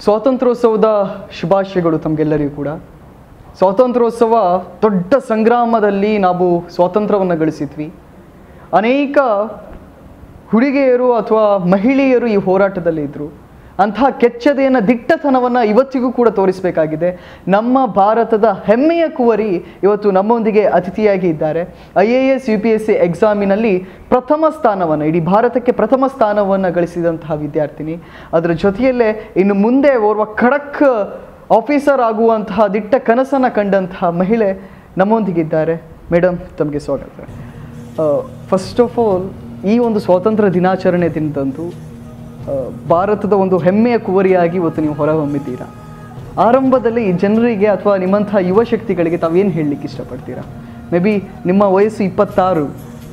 ಸ್ವಾತಂತ್ರ್ಯೋತ್ಸವದ ಶುಭಾಶಯಗಳು ತಮಗೆಲ್ಲರಿಗೂ ಕೂಡ ಸ್ವಾತಂತ್ರ್ಯೋತ್ಸವ ದೊಡ್ಡ ಸಂಗ್ರಾಮದಲ್ಲಿ ನಾವು ಸ್ವಾತಂತ್ರ್ಯವನ್ನು ಗಳಿಸಿದ್ವಿ ಅನೇಕ ಹುಡುಗಿಯರು ಅಥವಾ ಮಹಿಳೆಯರು ಈ ಹೋರಾಟದಲ್ಲಿ ಇದ್ದರು ಅಂತಹ ಕೆಚ್ಚದೆಯನ್ನು ದಿಟ್ಟತನವನ್ನು ಇವತ್ತಿಗೂ ಕೂಡ ತೋರಿಸಬೇಕಾಗಿದೆ ನಮ್ಮ ಭಾರತದ ಹೆಮ್ಮೆಯ ಕುವರಿ ಇವತ್ತು ನಮ್ಮೊಂದಿಗೆ ಅತಿಥಿಯಾಗಿ ಇದ್ದಾರೆ I A S U P S C ಎಕ್ಸಾಮಿನಲ್ಲಿ ಪ್ರಥಮ ಸ್ಥಾನವನ್ನು ಇಡೀ ಭಾರತಕ್ಕೆ ಪ್ರಥಮ ಸ್ಥಾನವನ್ನು ಗಳಿಸಿದಂತಹ ವಿದ್ಯಾರ್ಥಿನಿ ಅದರ ಜೊತೆಯಲ್ಲೇ ಇನ್ನು ಮುಂದೆ ಓರ್ವ ಖಡಕ್ ಆಫೀಸರ್ ಆಗುವಂತಹ ದಿಟ್ಟ ಕನಸನ್ನು ಕಂಡಂತಹ ಮಹಿಳೆ ನಮ್ಮೊಂದಿಗಿದ್ದಾರೆ ಮೇಡಮ್ ತಮಗೆ ಸ್ವಾಗತ ಫಸ್ಟ್ ಆಫ್ ಆಲ್ ಈ ಒಂದು ಸ್ವಾತಂತ್ರ್ಯ ದಿನಾಚರಣೆ ದಿನದಂದು ಆ, ಭಾರತದ ಒಂದು ಹೆಮ್ಮೆಯ ಕುವರಿಯಾಗಿ ಇವತ್ತು ನೀವು ಹೊರಹೊಮ್ಮಿದ್ದೀರಾ ಆರಂಭದಲ್ಲಿ ಜನರಿಗೆ ಅಥವಾ ನಿಮ್ಮಂಥ ಯುವ ಶಕ್ತಿಗಳಿಗೆ ತಾವೇನು ಹೇಳಲಿಕ್ಕೆ ಇಷ್ಟಪಡ್ತೀರಾ ಮೇ ಬಿ ನಿಮ್ಮ ವಯಸ್ಸು ಇಪ್ಪತ್ತಾರು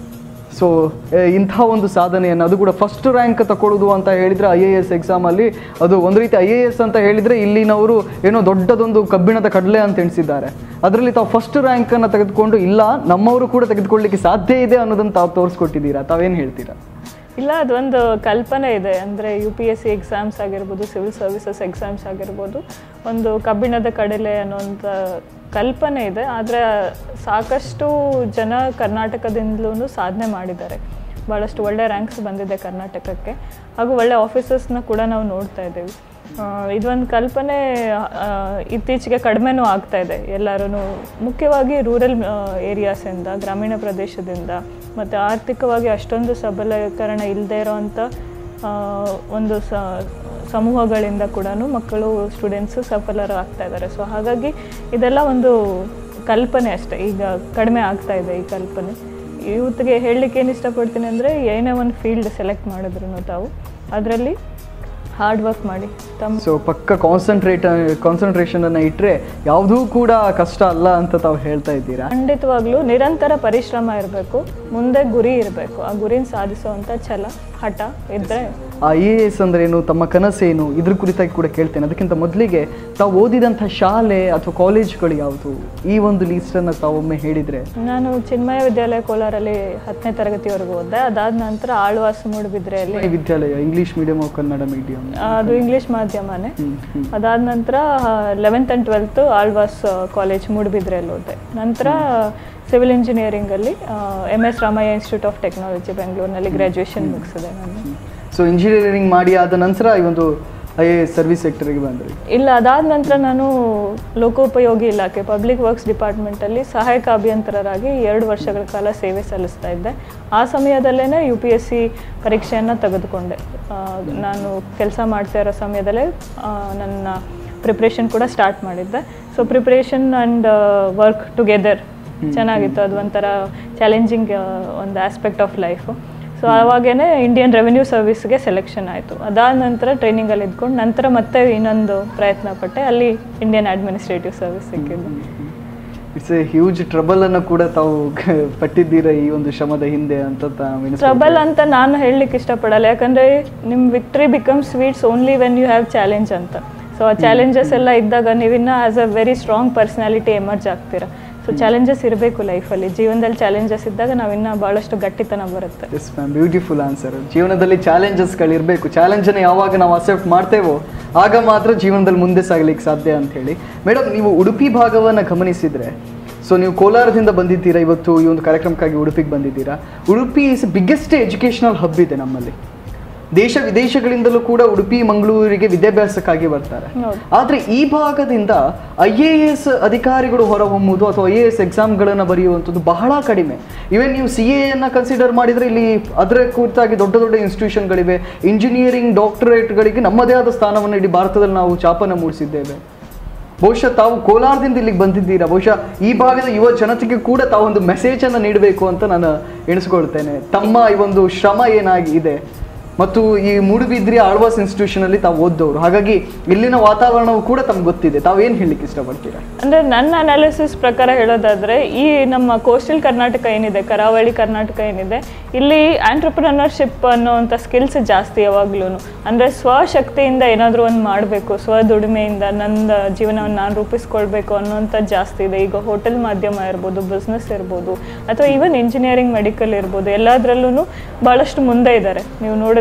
ಸೊ ಇಂಥ ಒಂದು ಸಾಧನೆಯನ್ನು ಅದು ಕೂಡ ಫಸ್ಟ್ ರ್ಯಾಂಕ್ ತಗೊಳ್ಳೋದು ಅಂತ ಹೇಳಿದರೆ ಐ ಎ ಎಸ್ ಎಕ್ಸಾಮಲ್ಲಿ ಅದು ಒಂದು ರೀತಿ ಐ ಎ ಎಸ್ ಅಂತ ಹೇಳಿದರೆ ಇಲ್ಲಿನವರು ಏನೋ ದೊಡ್ಡದೊಂದು ಕಬ್ಬಿಣದ ಕಡಲೆ ಅಂತ ಎಣಿಸಿದ್ದಾರೆ ಅದರಲ್ಲಿ ತಾವು ಫಸ್ಟ್ ರ್ಯಾಂಕನ್ನು ತೆಗೆದುಕೊಂಡು ಇಲ್ಲ ನಮ್ಮವರು ಕೂಡ ತೆಗೆದುಕೊಳ್ಳಿಕ್ಕೆ ಸಾಧ್ಯ ಇದೆ ಅನ್ನೋದನ್ನು ತಾವು ತೋರಿಸ್ಕೊಟ್ಟಿದ್ದೀರಾ ತಾವೇನು ಹೇಳ್ತೀರಾ ಇಲ್ಲ ಅದೊಂದು ಕಲ್ಪನೆ ಇದೆ ಅಂದರೆ U P S C exams ಆಗಿರ್ಬೋದು ಸಿವಿಲ್ ಸರ್ವಿಸಸ್ ಎಕ್ಸಾಮ್ಸ್ ಆಗಿರ್ಬೋದು ಒಂದು ಕಬ್ಬಿಣದ ಕಡಲೆ ಅನ್ನೋಂಥ ಕಲ್ಪನೆ ಇದೆ ಆದರೆ ಸಾಕಷ್ಟು ಜನ ಕರ್ನಾಟಕದಿಂದಲೂ ಸಾಧನೆ ಮಾಡಿದ್ದಾರೆ ಭಾಳಷ್ಟು ಒಳ್ಳೆ ರ್ಯಾಂಕ್ಸ್ ಬಂದಿದೆ ಕರ್ನಾಟಕಕ್ಕೆ ಹಾಗೂ ಒಳ್ಳೆ ಆಫೀಸರ್ಸ್ನ ಕೂಡ ನಾವು ನೋಡ್ತಾ ಇದ್ದೀವಿ ಆ, ಇದೊಂದು ಕಲ್ಪನೆ ಆ, ಇತ್ತೀಚೆಗೆ ಕಡಿಮೆನೂ ಆಗ್ತಾ ಇದೆ ಎಲ್ಲರೂ ಮುಖ್ಯವಾಗಿ ರೂರಲ್ ಏರಿಯಾಸಿಂದ ಗ್ರಾಮೀಣ ಪ್ರದೇಶದಿಂದ ಮತ್ತು ಆರ್ಥಿಕವಾಗಿ ಅಷ್ಟೊಂದು ಸಬಲೀಕರಣ ಇಲ್ಲದೆ ಇರೋವಂಥ ಆ, ಒಂದು ಸ ಸಮೂಹಗಳಿಂದ ಕೂಡ ಮಕ್ಕಳು ಸ್ಟೂಡೆಂಟ್ಸು ಸಫಲರು ಆಗ್ತಾ ಇದ್ದಾರೆ ಸೊ ಹಾಗಾಗಿ ಇದೆಲ್ಲ ಒಂದು ಕಲ್ಪನೆ ಅಷ್ಟೇ ಈಗ ಕಡಿಮೆ ಆಗ್ತಾ ಇದೆ ಈ ಕಲ್ಪನೆ ಯೂತ್ಗೆ ಹೇಳಲಿಕ್ಕೆ ಏನು ಇಷ್ಟಪಡ್ತೀನಿ ಅಂದರೆ ಏನೇ ಒಂದು ಫೀಲ್ಡ್ ಸೆಲೆಕ್ಟ್ ಮಾಡಿದ್ರು ತಾವು ಅದರಲ್ಲಿ ಹಾರ್ಡ್ ವರ್ಕ್ ಮಾಡಿ ತಮ್ಮ ಸೊ ಪಕ್ಕ ಕಾನ್ಸಂಟ್ರೇಟ್ ಕಾನ್ಸಂಟ್ರೇಷನನ್ನು ಇಟ್ಟರೆ ಯಾವುದೂ ಕೂಡ ಕಷ್ಟ ಅಲ್ಲ ಅಂತ ತಾವು ಹೇಳ್ತಾ ಇದ್ದೀರಾ ಖಂಡಿತವಾಗ್ಲೂ ನಿರಂತರ ಪರಿಶ್ರಮ ಇರಬೇಕು ಮುಂದೆ ಗುರಿ ಇರಬೇಕು ಆ ಗುರಿನ ಸಾಧಿಸುವಂಥ ಛಲ ಹಠ ಇದ್ದರೆ ಐ ಎ ಎಸ್ ಅಂದ್ರೇನು ತಮ್ಮ ಕನಸೇನು ಇದ್ರ ಕುರಿತಾಗಿ ಕೂಡ ಕೇಳ್ತೇನೆ ಅದಕ್ಕಿಂತ ಮೊದಲಿಗೆ ತಾವು ಓದಿದಂಥ ಶಾಲೆ ಅಥವಾ ಕಾಲೇಜ್ಗಳು ಯಾವುದು ಈ ಒಂದು ಲೀಸ್ಟನ್ನು ತಾವು ಒಮ್ಮೆ ಹೇಳಿದರೆ ನಾನು ಚಿನ್ಮಯ ವಿದ್ಯಾಲಯ ಕೋಲಾರಲ್ಲಿ ಹತ್ತನೇ ತರಗತಿವರೆಗೂ ಓದಿದೆ ಅದಾದ ನಂತರ ಆಳ್ವಾಸ್ ಮೂಡುಬಿದ್ರೆಯಲ್ಲಿ ವಿದ್ಯಾಲಯ ಇಂಗ್ಲೀಷ್ ಮೀಡಿಯಮ್ ಕನ್ನಡ ಮೀಡಿಯಂ ಅದು ಇಂಗ್ಲೀಷ್ ಮಾಧ್ಯಮನೇ ಅದಾದ ನಂತರ eleventh and twelfth Alva's college ಮೂಡುಬಿದ್ರೆಯಲ್ಲಿ ಓದಿದೆ ನಂತರ ಸಿವಿಲ್ ಇಂಜಿನಿಯರಿಂಗಲ್ಲಿ M S Ramaiah Institute of Technology ಬೆಂಗಳೂರಿನಲ್ಲಿ ಗ್ರ್ಯಾಜುಯೇಷನ್ ಮುಗಿಸಿದೆ ನಾನು ಸೊ ಇಂಜಿನಿಯರಿಂಗ್ ಮಾಡಿ ಆದ ನಂತರ ಈ ಒಂದು ಐ ಎ ಎಸ್ ಸರ್ವಿಸ್ ಸೆಕ್ಟರ್ಗೆ ಬಂದ್ರಿ ಇಲ್ಲ ಅದಾದ ನಂತರ ನಾನು ಲೋಕೋಪಯೋಗಿ ಇಲಾಖೆ ಪಬ್ಲಿಕ್ ವರ್ಕ್ಸ್ ಡಿಪಾರ್ಟ್ಮೆಂಟಲ್ಲಿ ಸಹಾಯಕ ಅಭಿಯಂತರರಾಗಿ ಎರಡು ವರ್ಷಗಳ ಕಾಲ ಸೇವೆ ಸಲ್ಲಿಸ್ತಾ ಇದ್ದೆ ಆ ಸಮಯದಲ್ಲೇ ಯು ಪಿ ಎಸ್ ಸಿ ಪರೀಕ್ಷೆಯನ್ನು ತೆಗೆದುಕೊಂಡೆ ಆ, ನಾನು ಕೆಲಸ ಮಾಡ್ತಾ ಇರೋ ಸಮಯದಲ್ಲೇ ಆ, ನನ್ನ ಪ್ರಿಪ್ರೇಷನ್ ಕೂಡ ಸ್ಟಾರ್ಟ್ ಮಾಡಿದ್ದೆ so preparation and work together ಚೆನ್ನಾಗಿತ್ತು ಅದು ಒಂಥರ ಚಾಲೆಂಜಿಂಗ್ ಒಂದು ಆಸ್ಪೆಕ್ಟ್ ಆಫ್ ಲೈಫು ಸೊ ಅವಾಗೇನೆ ಇಂಡಿಯನ್ ರೆವೆನ್ಯೂ ಸರ್ವಿಸ್ಗೆ ಸೆಲೆಕ್ಷನ್ ಆಯಿತು ಅದಾದ ನಂತರ ಟ್ರೈನಿಂಗಲ್ಲಿ ಇದ್ಕೊಂಡು ನಂತರ ಮತ್ತೆ ಇನ್ನೊಂದು ಪ್ರಯತ್ನ ಪಟ್ಟೆ ಅಲ್ಲಿ ಇಂಡಿಯನ್ ಅಡ್ಮಿನಿಸ್ಟ್ರೇಟಿವ್ ಸರ್ವಿಸ್ ಸಿಕ್ಕಿದ್ದು ಇಟ್ಸ್ ಎ ಹ್ಯೂಜ್ ಟ್ರಬಲ್ ಅನ್ನು ಕೂಡ ತಾವು ಕ- ಪಟ್ಟಿದ್ದೀರಾ ಈ ಒಂದು ಶ್ರಮದ ಹಿಂದೆ ಅಂತ ತಾವು ಎಣಿಸ್ಕೊಳ್ತಾ ಟ್ರಬಲ್ ಅಂತ ನಾನು ಹೇಳಲಿಕ್ಕೆ ಇಷ್ಟಪಡಲ್ಲ ಯಾಕಂದರೆ ನಿಮ್ಮ victory become sweets only when you have challenge ಅಂತ ಸೊ ಆ ಚಾಲೆಂಜಸ್ ಎಲ್ಲ ಇದ್ದಾಗ ನೀವಿನ್ನ as a very strong personality emerge ಆಗ್ತೀರಾ ಸೊ ಚಾಲೆಂಜಸ್ ಇರಬೇಕು ಲೈಫಲ್ಲಿ ಜೀವನದಲ್ಲಿ ಚಾಲೆಂಜಸ್ ಇದ್ದಾಗ ನಾವಿನ್ನ ಭಾಳಷ್ಟು ಗಟ್ಟಿತನ ಬರುತ್ತೆ ಎಸ್ ಮ್ಯಾಮ್ ಬ್ಯೂಟಿಫುಲ್ ಆನ್ಸರ್ ಜೀವನದಲ್ಲಿ ಚಾಲೆಂಜಸ್ಗಳಿರಬೇಕು ಚಾಲೆಂಜನ್ನು ಯಾವಾಗ ನಾವು ಅಕ್ಸೆಪ್ಟ್ ಮಾಡ್ತೇವೋ ಆಗ ಮಾತ್ರ ಜೀವನದಲ್ಲಿ ಮುಂದೆ ಸಾಗಲಿಕ್ಕೆ ಸಾಧ್ಯ ಅಂತ ಹೇಳಿ ಮೇಡಮ್ ನೀವು ಉಡುಪಿ ಭಾಗವನ್ನು ಗಮನಿಸಿದರೆ ಸೊ ನೀವು ಕೋಲಾರದಿಂದ ಬಂದಿದ್ದೀರಾ ಇವತ್ತು ಈ ಒಂದು ಕಾರ್ಯಕ್ರಮಕ್ಕಾಗಿ ಉಡುಪಿಗೆ ಬಂದಿದ್ದೀರಾ Udupi is biggest educational hub ಇದೆ ನಮ್ಮಲ್ಲಿ ದೇಶ ವಿದೇಶಗಳಿಂದಲೂ ಕೂಡ ಉಡುಪಿ ಮಂಗಳೂರಿಗೆ ವಿದ್ಯಾಭ್ಯಾಸಕ್ಕಾಗಿ ಬರ್ತಾರೆ ಹೌದು. ಆದರೆ ಈ ಭಾಗದಿಂದ ಐ ಎ ಎಸ್ ಅಧಿಕಾರಿಗಳು ಹೊರಹೊಮ್ಮುವುದು ಅಥವಾ ಐ ಎ ಎಸ್ ಎಕ್ಸಾಮ್ಗಳನ್ನು ಬರೆಯುವಂಥದ್ದು ಬಹಳ ಕಡಿಮೆ ಇವನ್ ನೀವು ಸಿ ಎಯನ್ನು ಕನ್ಸಿಡರ್ ಮಾಡಿದರೆ ಇಲ್ಲಿ ಅದರ ಕುರಿತಾಗಿ ದೊಡ್ಡ ದೊಡ್ಡ ಇನ್ಸ್ಟಿಟ್ಯೂಷನ್ಗಳಿವೆ ಇಂಜಿನಿಯರಿಂಗ್ ಡಾಕ್ಟರೇಟ್ಗಳಿಗೆ ನಮ್ಮದೇ ಆದ ಸ್ಥಾನವನ್ನು ಇಡೀ ಭಾರತದಲ್ಲಿ ನಾವು ಚಾಪನ ಮೂಡಿಸಿದ್ದೇವೆ ಬಹುಶಃ ತಾವು ಕೋಲಾರದಿಂದ ಇಲ್ಲಿಗೆ ಬಂದಿದ್ದೀರಾ ಬಹುಶಃ ಈ ಭಾಗದ ಯುವ ಜನತೆಗೆ ಕೂಡ ತಾವು ಒಂದು ಮೆಸೇಜನ್ನು ನೀಡಬೇಕು ಅಂತ ನಾನು ಎಣಿಸ್ಕೊಳ್ತೇನೆ ತಮ್ಮ ಈ ಒಂದು ಶ್ರಮ ಏನಾಗಿ ಇದೆ ಮತ್ತು ಈ ಮೂಡುಬಿದ್ರಿ ಆಳ್ವಾಸ್ ಇನ್ಸ್ಟಿಟ್ಯೂಷನ್ ಅಲ್ಲಿ ತಾವು ಓದ್ದವರು ಹಾಗಾಗಿ ಇಲ್ಲಿನ ವಾತಾವರಣವು ಕೂಡ ತಮ್ಗೆ ಗೊತ್ತಿದೆ ತಾವೇನು ಹೇಳಲಿಕ್ಕೆ ಇಷ್ಟಪಡ್ತೀರಾ ಅಂದರೆ ನನ್ನ ಅನಾಲಿಸಿಸ್ ಪ್ರಕಾರ ಹೇಳೋದಾದರೆ ಈ ನಮ್ಮ ಕೋಸ್ಟಲ್ ಕರ್ನಾಟಕ ಏನಿದೆ ಕರಾವಳಿ ಕರ್ನಾಟಕ ಏನಿದೆ ಇಲ್ಲಿ ಆಂಟ್ರಪ್ರನರ್ಶಿಪ್ ಅನ್ನೋವಂಥ ಸ್ಕಿಲ್ಸ್ ಜಾಸ್ತಿ ಯಾವಾಗ್ಲೂ ಅಂದರೆ ಸ್ವಶಕ್ತಿಯಿಂದ ಏನಾದರೂ ಒಂದು ಮಾಡಬೇಕು ಸ್ವದುಡಿಮೆಯಿಂದ ನನ್ನ ಜೀವನವನ್ನು ನಾನು ರೂಪಿಸ್ಕೊಳ್ಬೇಕು ಅನ್ನೋಂಥದ್ದು ಜಾಸ್ತಿ ಇದೆ ಈಗ ಹೋಟೆಲ್ ಮಾಧ್ಯಮ ಇರ್ಬೋದು ಬಿಸ್ನೆಸ್ ಇರ್ಬೋದು ಅಥವಾ ಈವನ್ ಇಂಜಿನಿಯರಿಂಗ್ ಮೆಡಿಕಲ್ ಇರ್ಬೋದು ಎಲ್ಲದರಲ್ಲೂ ಭಾಳಷ್ಟು ಮುಂದೆ ಇದ್ದಾರೆ ನೀವು ನೋಡಿದ್ರೆ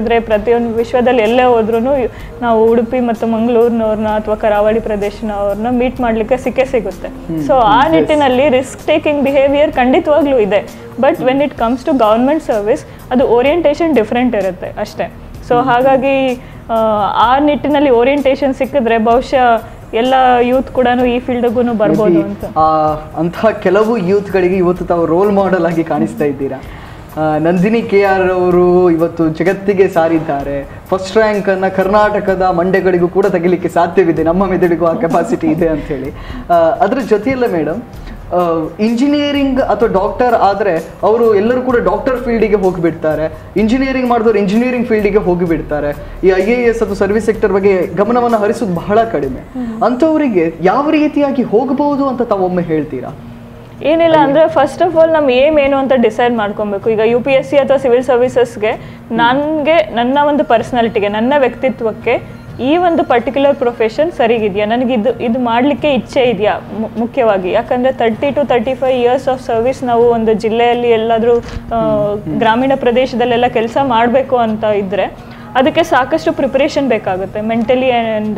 ನೋಡಿದ್ರೆ ಪ್ರತಿಯೊಂದು ವಿಶ್ವದಲ್ಲಿ ಎಲ್ಲೇ ಹೋದ್ರೂ ನಾವು ಉಡುಪಿ ಮತ್ತು ಮಂಗಳೂರಿನವ್ರನ್ನ ಅಥವಾ ಕರಾವಳಿ ಪ್ರದೇಶನವ್ರನ್ನ ಮೀಟ್ ಮಾಡಲಿಕ್ಕೆ ಸಿಕ್ಕೇ ಸಿಗುತ್ತೆ ಸೊ ಆ ನಿಟ್ಟಿನಲ್ಲಿ ರಿಸ್ಕ್ ಟೇಕಿಂಗ್ ಬಿಹೇವಿಯರ್ ಖಂಡಿತವಾಗ್ಲೂ ಇದೆ but when it comes to government service ಅದು ಓರಿಯೆಂಟೇಷನ್ ಡಿಫ್ರೆಂಟ್ ಇರುತ್ತೆ ಅಷ್ಟೇ ಸೊ ಹಾಗಾಗಿ ಆ, ಆ ನಿಟ್ಟಿನಲ್ಲಿ ಓರಿಯೆಂಟೇಷನ್ ಸಿಕ್ಕಿದ್ರೆ ಬಹುಶಃ ಎಲ್ಲ ಯೂತ್ ಕೂಡ ಈ ಫೀಲ್ಡ್ಗೂ ಬರ್ಬೋದು Maybe ಅಂತ ಆ ಅಂತಹ ಕೆಲವು ಯೂತ್ಗಳಿಗೆ ಇವತ್ತು ತಾವು ರೋಲ್ ಮಾಡೆಲ್ ಆಗಿ ಕಾಣಿಸ್ತಾ ಇದ್ದೀರಾ ಆ, ನಂದಿನಿ ಕೆ ಆರ್ ಅವರು ಇವತ್ತು ಜಗತ್ತಿಗೆ ಸಾರಿದ್ದಾರೆ ಫಸ್ಟ್ ರ್ಯಾಂಕ್ ಅನ್ನ ಕರ್ನಾಟಕದ ಮಂಡ್ಯಗಳಿಗೂ ಕೂಡ ತೆಗಿಲಿಕ್ಕೆ ಸಾಧ್ಯವಿದೆ ನಮ್ಮ ಮೆದುಳಿಗೂ ಆ ಕೆಪಾಸಿಟಿ ಇದೆ ಅಂತ ಹೇಳಿ ಆ, ಅದ್ರ ಜೊತೆಯಲ್ಲೇ ಮೇಡಮ್ ಇಂಜಿನಿಯರಿಂಗ್ ಅಥವಾ ಡಾಕ್ಟರ್ ಆದರೆ ಅವರು ಎಲ್ಲರೂ ಕೂಡ ಡಾಕ್ಟರ್ ಫೀಲ್ಡಿಗೆ ಹೋಗಿಬಿಡ್ತಾರೆ ಇಂಜಿನಿಯರಿಂಗ್ ಮಾಡಿದವರು ಇಂಜಿನಿಯರಿಂಗ್ ಫೀಲ್ಡಿಗೆ ಹೋಗಿಬಿಡ್ತಾರೆ ಈ ಐ ಎ ಎಸ್ ಅಥವಾ ಸರ್ವಿಸ್ ಸೆಕ್ಟರ್ ಬಗ್ಗೆ ಗಮನವನ್ನು ಹರಿಸೋದು ಬಹಳ ಕಡಿಮೆ ಅಂಥವರಿಗೆ ಯಾವ ರೀತಿಯಾಗಿ ಹೋಗಬಹುದು ಅಂತ ತಾವೊಮ್ಮೆ ಹೇಳ್ತೀರಾ ಏನಿಲ್ಲ ಅಂದ್ರೆ ಫಸ್ಟ್ ಆಫ್ ಆಲ್ ನಮ್ಮ ಏಮ್ ಏನು ಅಂತ ಡಿಸೈಡ್ ಮಾಡ್ಕೊಬೇಕು ಈಗ ಯು ಪಿ ಎಸ್ ಸಿ ಅಥವಾ ಸಿವಿಲ್ ಸರ್ವಿಸಸ್ಗೆ ನನಗೆ ನನ್ನ ಒಂದು ಪರ್ಸನಾಲಿಟಿಗೆ ನನ್ನ ವ್ಯಕ್ತಿತ್ವಕ್ಕೆ ಈ ಒಂದು ಪರ್ಟಿಕ್ಯುಲರ್ ಪ್ರೊಫೆಷನ್ ಸರಿಗಿದೆಯಾ ನನಗೆ ಇದು ಇದು ಮಾಡಲಿಕ್ಕೆ ಇಚ್ಛೆ ಇದೆಯಾ ಮು- ಮುಖ್ಯವಾಗಿ ಯಾಕಂದರೆ thirty two thirty five years of service ನಾವು ಒಂದು ಜಿಲ್ಲೆಯಲ್ಲಿ ಎಲ್ಲಾದರೂ ಗ್ರಾಮೀಣ ಪ್ರದೇಶದಲ್ಲೆಲ್ಲ ಕೆಲಸ ಮಾಡಬೇಕು ಅಂತ ಇದ್ದರೆ ಅದಕ್ಕೆ ಸಾಕಷ್ಟು ಪ್ರಿಪರೇಷನ್ ಬೇಕಾಗುತ್ತೆ ಮೆಂಟಲಿ ಆ್ಯಂಡ್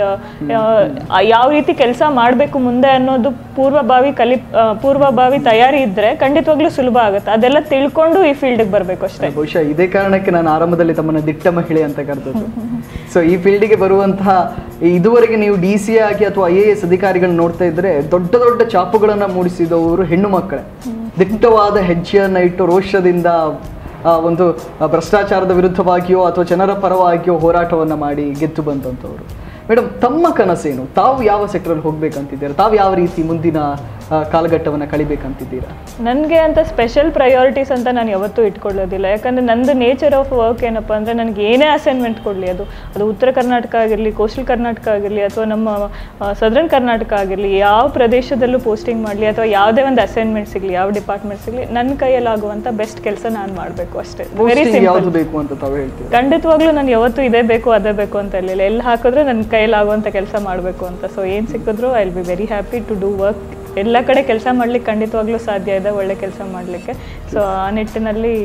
ಯಾವ ರೀತಿ ಕೆಲಸ ಮಾಡಬೇಕು ಮುಂದೆ ಅನ್ನೋದು ಪೂರ್ವಭಾವಿ ಕಲಿ ಆ, ಪೂರ್ವಭಾವಿ ತಯಾರಿ ಇದ್ದರೆ ಖಂಡಿತವಾಗ್ಲೂ ಸುಲಭ ಆಗುತ್ತೆ ಅದೆಲ್ಲ ತಿಳ್ಕೊಂಡು ಈ ಫೀಲ್ಡಿಗೆ ಬರಬೇಕು ಅಷ್ಟೇ ಬಹುಶಃ ಇದೇ ಕಾರಣಕ್ಕೆ ನಾನು ಆರಂಭದಲ್ಲಿ ತಮ್ಮನ್ನ ದಿಟ್ಟ ಮಹಿಳೆ ಅಂತ ಕರೆದದ್ದು ಸೊ ಈ ಫೀಲ್ಡಿಗೆ ಬರುವಂತಹ ಇದುವರೆಗೆ ನೀವು ಡಿ ಸಿ ಆಗಿ ಅಥವಾ ಐ ಎ ಎಸ್ ಅಧಿಕಾರಿಗಳನ್ನ ನೋಡ್ತಾ ಇದ್ರೆ ದೊಡ್ಡ ದೊಡ್ಡ ಚಾಪುಗಳನ್ನ ಮೂಡಿಸಿದವರು ಹೆಣ್ಣು ಮಕ್ಕಳೇ ದಿಟ್ಟವಾದ ಹೆಜ್ಜೆಯನ್ನ ಇಟ್ಟು ರೋಷದಿಂದ ಆ, ಒಂದು ಆ, ಭ್ರಷ್ಟಾಚಾರದ ವಿರುದ್ಧವಾಗಿಯೋ ಅಥವಾ ಜನರ ಪರವಾಗಿಯೋ ಹೋರಾಟವನ್ನ ಮಾಡಿ ಗೆದ್ದು ಬಂದಂಥವ್ರು ಮೇಡಮ್ ತಮ್ಮ ಕನಸೇನು ತಾವು ಯಾವ ಸೆಕ್ಟರಲ್ಲಿ ಹೋಗ್ಬೇಕಂತಿದ್ದೀರಾ ತಾವು ಯಾವ ರೀತಿ ಮುಂದಿನ ಆ, ಕಾಲಘಟ್ಟವನ್ನ ಕಳಿಬೇಕಂತಿದ್ದೀರಾ ನನಗೆ ಅಂತ ಸ್ಪೆಷಲ್ ಪ್ರಯಾರಿಟೀಸ್ ಅಂತ ನಾನು ಯಾವತ್ತೂ ಇಟ್ಕೊಳ್ಳೋದಿಲ್ಲ ಯಾಕಂದರೆ ನಂದು ನೇಚರ್ ಆಫ್ ವರ್ಕ್ ಏನಪ್ಪ ಅಂದರೆ ನನಗೆ ಏನೇ ಅಸೈನ್ಮೆಂಟ್ ಕೊಡಲಿ ಅದು ಅದು ಉತ್ತರ ಕರ್ನಾಟಕ ಆಗಿರಲಿ ಕೋಸ್ಟಲ್ ಕರ್ನಾಟಕ ಆಗಿರಲಿ ಅಥವಾ ನಮ್ಮ ಸದರ್ನ್ ಕರ್ನಾಟಕ ಆಗಿರಲಿ ಯಾವ ಪ್ರದೇಶದಲ್ಲೂ ಪೋಸ್ಟಿಂಗ್ ಮಾಡಲಿ ಅಥವಾ ಯಾವುದೇ ಒಂದು ಅಸೈನ್ಮೆಂಟ್ ಸಿಗಲಿ ಯಾವ ಡಿಪಾರ್ಟ್ಮೆಂಟ್ ಸಿಗಲಿ ನನ್ನ ಕೈಯಲ್ಲಾಗುವಂಥ ಬೆಸ್ಟ್ ಕೆಲಸ ನಾನು ಮಾಡಬೇಕು ಅಷ್ಟೇ ವೆರಿ Posting ಯಾವ್ದು ಸಿಂಪಲ್ ಬೇಕು ಅಂತ ತಾವು ಹೇಳ್ತೀರಾ ಖಂಡಿತವಾಗ್ಲೂ ನಾನು ಯಾವತ್ತೂ ಇದೇ ಬೇಕು ಅದೇ ಬೇಕು ಅಂತ ಇರಲಿಲ್ಲ ಎಲ್ಲಿ ಹಾಕಿದ್ರೆ ನನ್ನ ಕೈಯಲ್ಲಾಗುವಂಥ ಕೆಲಸ ಮಾಡಬೇಕು ಅಂತ ಸೊ ಏನು ಸಿಕ್ಕಿದ್ರು I will be very happy to do work ಎಲ್ಲ ಕಡೆ ಕೆಲಸ ಮಾಡ್ಲಿಕ್ಕೆ ಖಂಡಿತವಾಗ್ಲೂ ಸಾಧ್ಯ ಇದೆ ಒಳ್ಳೆ ಕೆಲಸ ಮಾಡಲಿಕ್ಕೆ ಸೊ ಆ ನಿಟ್ಟಿನಲ್ಲಿ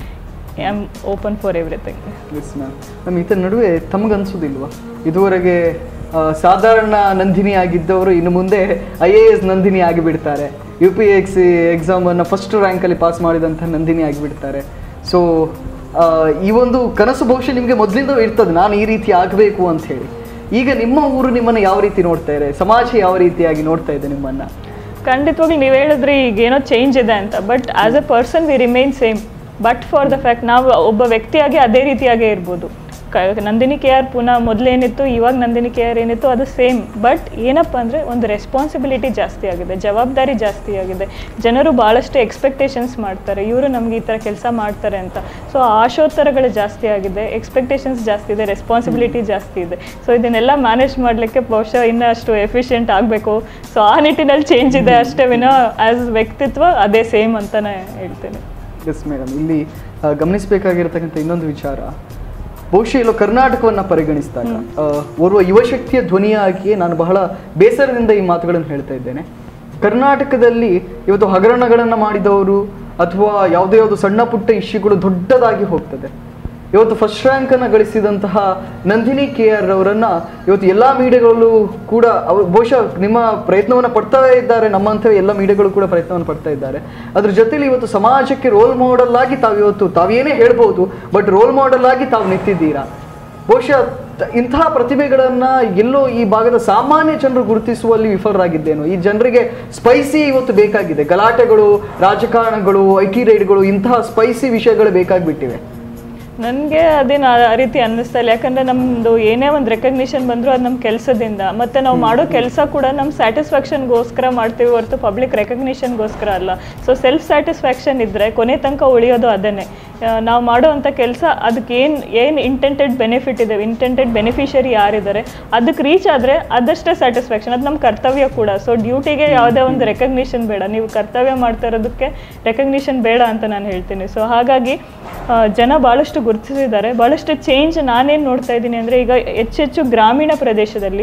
I am open for everything yes ma'am ma'am ಇದರ ನಡುವೆ ತಮಗನ್ಸೋದಿಲ್ವಾ ಇದುವರೆಗೆ ಆ, ಸಾಧಾರಣ ನಂದಿನಿ ಆಗಿದ್ದವರು ಇನ್ನು ಮುಂದೆ ಐ ಎ ಎಸ್ ನಂದಿನಿ ಆಗಿಬಿಡ್ತಾರೆ ಯು ಪಿ ಎಕ್ಸ್ ಎಕ್ಸಾಮನ್ನು ಫಸ್ಟ್ ರ್ಯಾಂಕಲ್ಲಿ ಪಾಸ್ ಮಾಡಿದಂಥ ನಂದಿನಿ ಆಗಿಬಿಡ್ತಾರೆ ಸೊ ಈ ಒಂದು ಕನಸು ಬಹುಶಃ ನಿಮಗೆ ಮೊದಲಿಂದ ಇರ್ತದೆ ನಾನು ಈ ರೀತಿ ಆಗಬೇಕು ಅಂತ ಹೇಳಿ ಈಗ ನಿಮ್ಮ ಊರು ನಿಮ್ಮನ್ನು ಯಾವ ರೀತಿ ನೋಡ್ತಾ ಇದೆ ಸಮಾಜ ಯಾವ ರೀತಿಯಾಗಿ ನೋಡ್ತಾ ಇದೆ ನಿಮ್ಮನ್ನು ಖಂಡಿತವಾಗ್ಲೂ ನೀವು ಹೇಳಿದ್ರಿ ಈಗ ಏನೋ ಚೇಂಜ್ ಇದೆ ಅಂತ but as a person we remain same but for the fact ನಾವು ಒಬ್ಬ ವ್ಯಕ್ತಿಯಾಗಿ ಅದೇ ರೀತಿಯಾಗೇ ಇರ್ಬೋದು ಕ ನಂದಿನಿ ಕೆ ಆರ್ ಪುನಃ ಮೊದಲೇನಿತ್ತು ಇವಾಗ ನಂದಿನಿ ಕೆ ಆರ್ ಏನಿತ್ತು ಅದು ಸೇಮ್ ಬಟ್ ಏನಪ್ಪ ಅಂದರೆ ಒಂದು ರೆಸ್ಪಾನ್ಸಿಬಿಲಿಟಿ ಜಾಸ್ತಿ ಆಗಿದೆ ಜವಾಬ್ದಾರಿ ಜಾಸ್ತಿ ಆಗಿದೆ ಜನರು ಭಾಳಷ್ಟು ಎಕ್ಸ್ಪೆಕ್ಟೇಷನ್ಸ್ ಮಾಡ್ತಾರೆ ಇವರು ನಮ್ಗೆ ಈ ಥರ ಕೆಲಸ ಮಾಡ್ತಾರೆ ಅಂತ ಸೊ ಆಶೋತ್ತರಗಳು ಜಾಸ್ತಿ ಆಗಿದೆ ಎಕ್ಸ್ಪೆಕ್ಟೇಷನ್ಸ್ ಜಾಸ್ತಿ ಇದೆ ರೆಸ್ಪಾನ್ಸಿಬಿಲಿಟಿ ಜಾಸ್ತಿ ಇದೆ ಸೊ ಇದನ್ನೆಲ್ಲ ಮ್ಯಾನೇಜ್ ಮಾಡಲಿಕ್ಕೆ ಬಹುಶಃ ಇನ್ನಷ್ಟು ಎಫಿಷಿಯೆಂಟ್ ಆಗಬೇಕು ಸೊ ಆ ನಿಟ್ಟಿನಲ್ಲಿ ಚೇಂಜ್ ಇದೆ ಅಷ್ಟೇ ವಿನ ಆ್ಯಸ್ ವ್ಯಕ್ತಿತ್ವ ಅದೇ ಸೇಮ್ ಅಂತಲೇ ಹೇಳ್ತೇನೆ ಎಸ್ ಮೇಡಮ್ ಇಲ್ಲಿ ಆ, ಗಮನಿಸಬೇಕಾಗಿರತಕ್ಕಂಥ ಇನ್ನೊಂದು ವಿಚಾರ ಬಹುಶಃ ಇಲ್ಲೋ ಕರ್ನಾಟಕವನ್ನು ಪರಿಗಣಿಸಿದಾಗ ಆ, ಓರ್ವ ಯುವಶಕ್ತಿಯ ಧ್ವನಿಯಾಗಿಯೇ ನಾನು ಬಹಳ ಬೇಸರದಿಂದ ಈ ಮಾತುಗಳನ್ನು ಹೇಳ್ತಾ ಇದ್ದೇನೆ ಕರ್ನಾಟಕದಲ್ಲಿ ಇವತ್ತು ಹಗರಣಗಳನ್ನು ಮಾಡಿದವರು ಅಥವಾ ಯಾವುದೇ ಯಾವುದು ಸಣ್ಣ ಪುಟ್ಟ ಇಶ್ಯೂಗಳು ದೊಡ್ಡದಾಗಿ ಹೋಗ್ತದೆ ಇವತ್ತು ಫಸ್ಟ್ ರ್ಯಾಂಕನ್ನು ಗಳಿಸಿದಂತಹ ನಂದಿನಿ ಕೆ ಆರ್ ಅವರನ್ನ ಇವತ್ತು ಎಲ್ಲ ಮೀಡಿಯಾಗಳು ಕೂಡ ಅವ್ರು ಬಹುಶಃ ನಿಮ್ಮ ಪ್ರಯತ್ನವನ್ನು ಪಡ್ತಾ ಇದ್ದಾರೆ ನಮ್ಮಂಥ ಎಲ್ಲ ಮೀಡಿಯಾಗಳು ಕೂಡ ಪ್ರಯತ್ನವನ್ನು ಪಡ್ತಾ ಇದ್ದಾರೆ ಅದ್ರ ಜೊತೆಲಿ ಇವತ್ತು ಸಮಾಜಕ್ಕೆ ರೋಲ್ ಮಾಡೆಲ್ ಆಗಿ ತಾವು ಇವತ್ತು ತಾವೇನೇ ಹೇಳ್ಬೋದು ಬಟ್ ರೋಲ್ ಮಾಡೆಲ್ ಆಗಿ ತಾವು ನಿಂತಿದ್ದೀರಾ ಬಹುಶಃ ತ- ಇಂತಹ ಪ್ರತಿಭೆಗಳನ್ನ ಎಲ್ಲೋ ಈ ಭಾಗದ ಸಾಮಾನ್ಯ ಜನರು ಗುರುತಿಸುವಲ್ಲಿ ವಿಫಲರಾಗಿದ್ದೇನೋ ಈ ಜನರಿಗೆ ಸ್ಪೈಸಿ ಇವತ್ತು ಬೇಕಾಗಿದೆ ಗಲಾಟೆಗಳು ರಾಜಕಾರಣಗಳು ಐಟಿ ರೈಡ್ಗಳು ಇಂತಹ ಸ್ಪೈಸಿ ವಿಷಯಗಳು ಬೇಕಾಗ್ಬಿಟ್ಟಿವೆ ನನಗೆ ಅದೇನು ಆ ಆ ರೀತಿ ಅನ್ನಿಸ್ತಾ ಇಲ್ಲ ಯಾಕಂದರೆ ನಮ್ಮದು ಏನೇ ಒಂದು ರೆಕಗ್ನಿಷನ್ ಬಂದರೂ ಅದು ನಮ್ಮ ಕೆಲಸದಿಂದ ಮತ್ತು ನಾವು ಮಾಡೋ ಕೆಲಸ ಕೂಡ ನಮ್ಮ ಸ್ಯಾಟಿಸ್ಫ್ಯಾಕ್ಷನ್ಗೋಸ್ಕರ ಮಾಡ್ತೀವಿ ಹೊರತು ಪಬ್ಲಿಕ್ ರೆಕಗ್ನಿಷನ್ಗೋಸ್ಕರ ಅಲ್ಲ ಸೊ ಸೆಲ್ಫ್ ಸ್ಯಾಟಿಸ್ಫ್ಯಾಕ್ಷನ್ ಇದ್ದರೆ ಕೊನೆ ತನಕ ಉಳಿಯೋದು ಅದನ್ನೇ ನಾವು ಮಾಡೋ ಅಂಥ ಕೆಲಸ ಅದಕ್ಕೆ ಏನು ಏನು ಇಂಟೆಂಟೆಡ್ ಬೆನಿಫಿಟ್ ಇದೆ ಇಂಟೆಂಟೆಡ್ ಬೆನಿಫಿಷರಿ ಯಾರಿದ್ದಾರೆ ಅದಕ್ಕೆ ರೀಚ್ ಆದರೆ ಅದಷ್ಟೇ ಸ್ಯಾಟಿಸ್ಫ್ಯಾಕ್ಷನ್ ಅದು ನಮ್ಮ ಕರ್ತವ್ಯ ಕೂಡ ಸೊ ಡ್ಯೂಟಿಗೆ ಯಾವುದೇ ಒಂದು ರೆಕಗ್ನಿಷನ್ ಬೇಡ ನೀವು ಕರ್ತವ್ಯ ಮಾಡ್ತಾ ಇರೋದಕ್ಕೆ ರೆಕಗ್ನಿಷನ್ ಬೇಡ ಅಂತ ನಾನು ಹೇಳ್ತೀನಿ ಸೊ ಹಾಗಾಗಿ ಆ, ಜನ ಭಾಳಷ್ಟು ಗುರುತಿಸಿದ್ದಾರೆ ಭಾಳಷ್ಟು ಚೇಂಜ್ ನಾನೇನು ನೋಡ್ತಾ ಇದ್ದೀನಿ ಅಂದರೆ ಈಗ ಹೆಚ್ಚೆಚ್ಚು ಗ್ರಾಮೀಣ ಪ್ರದೇಶದಲ್ಲಿ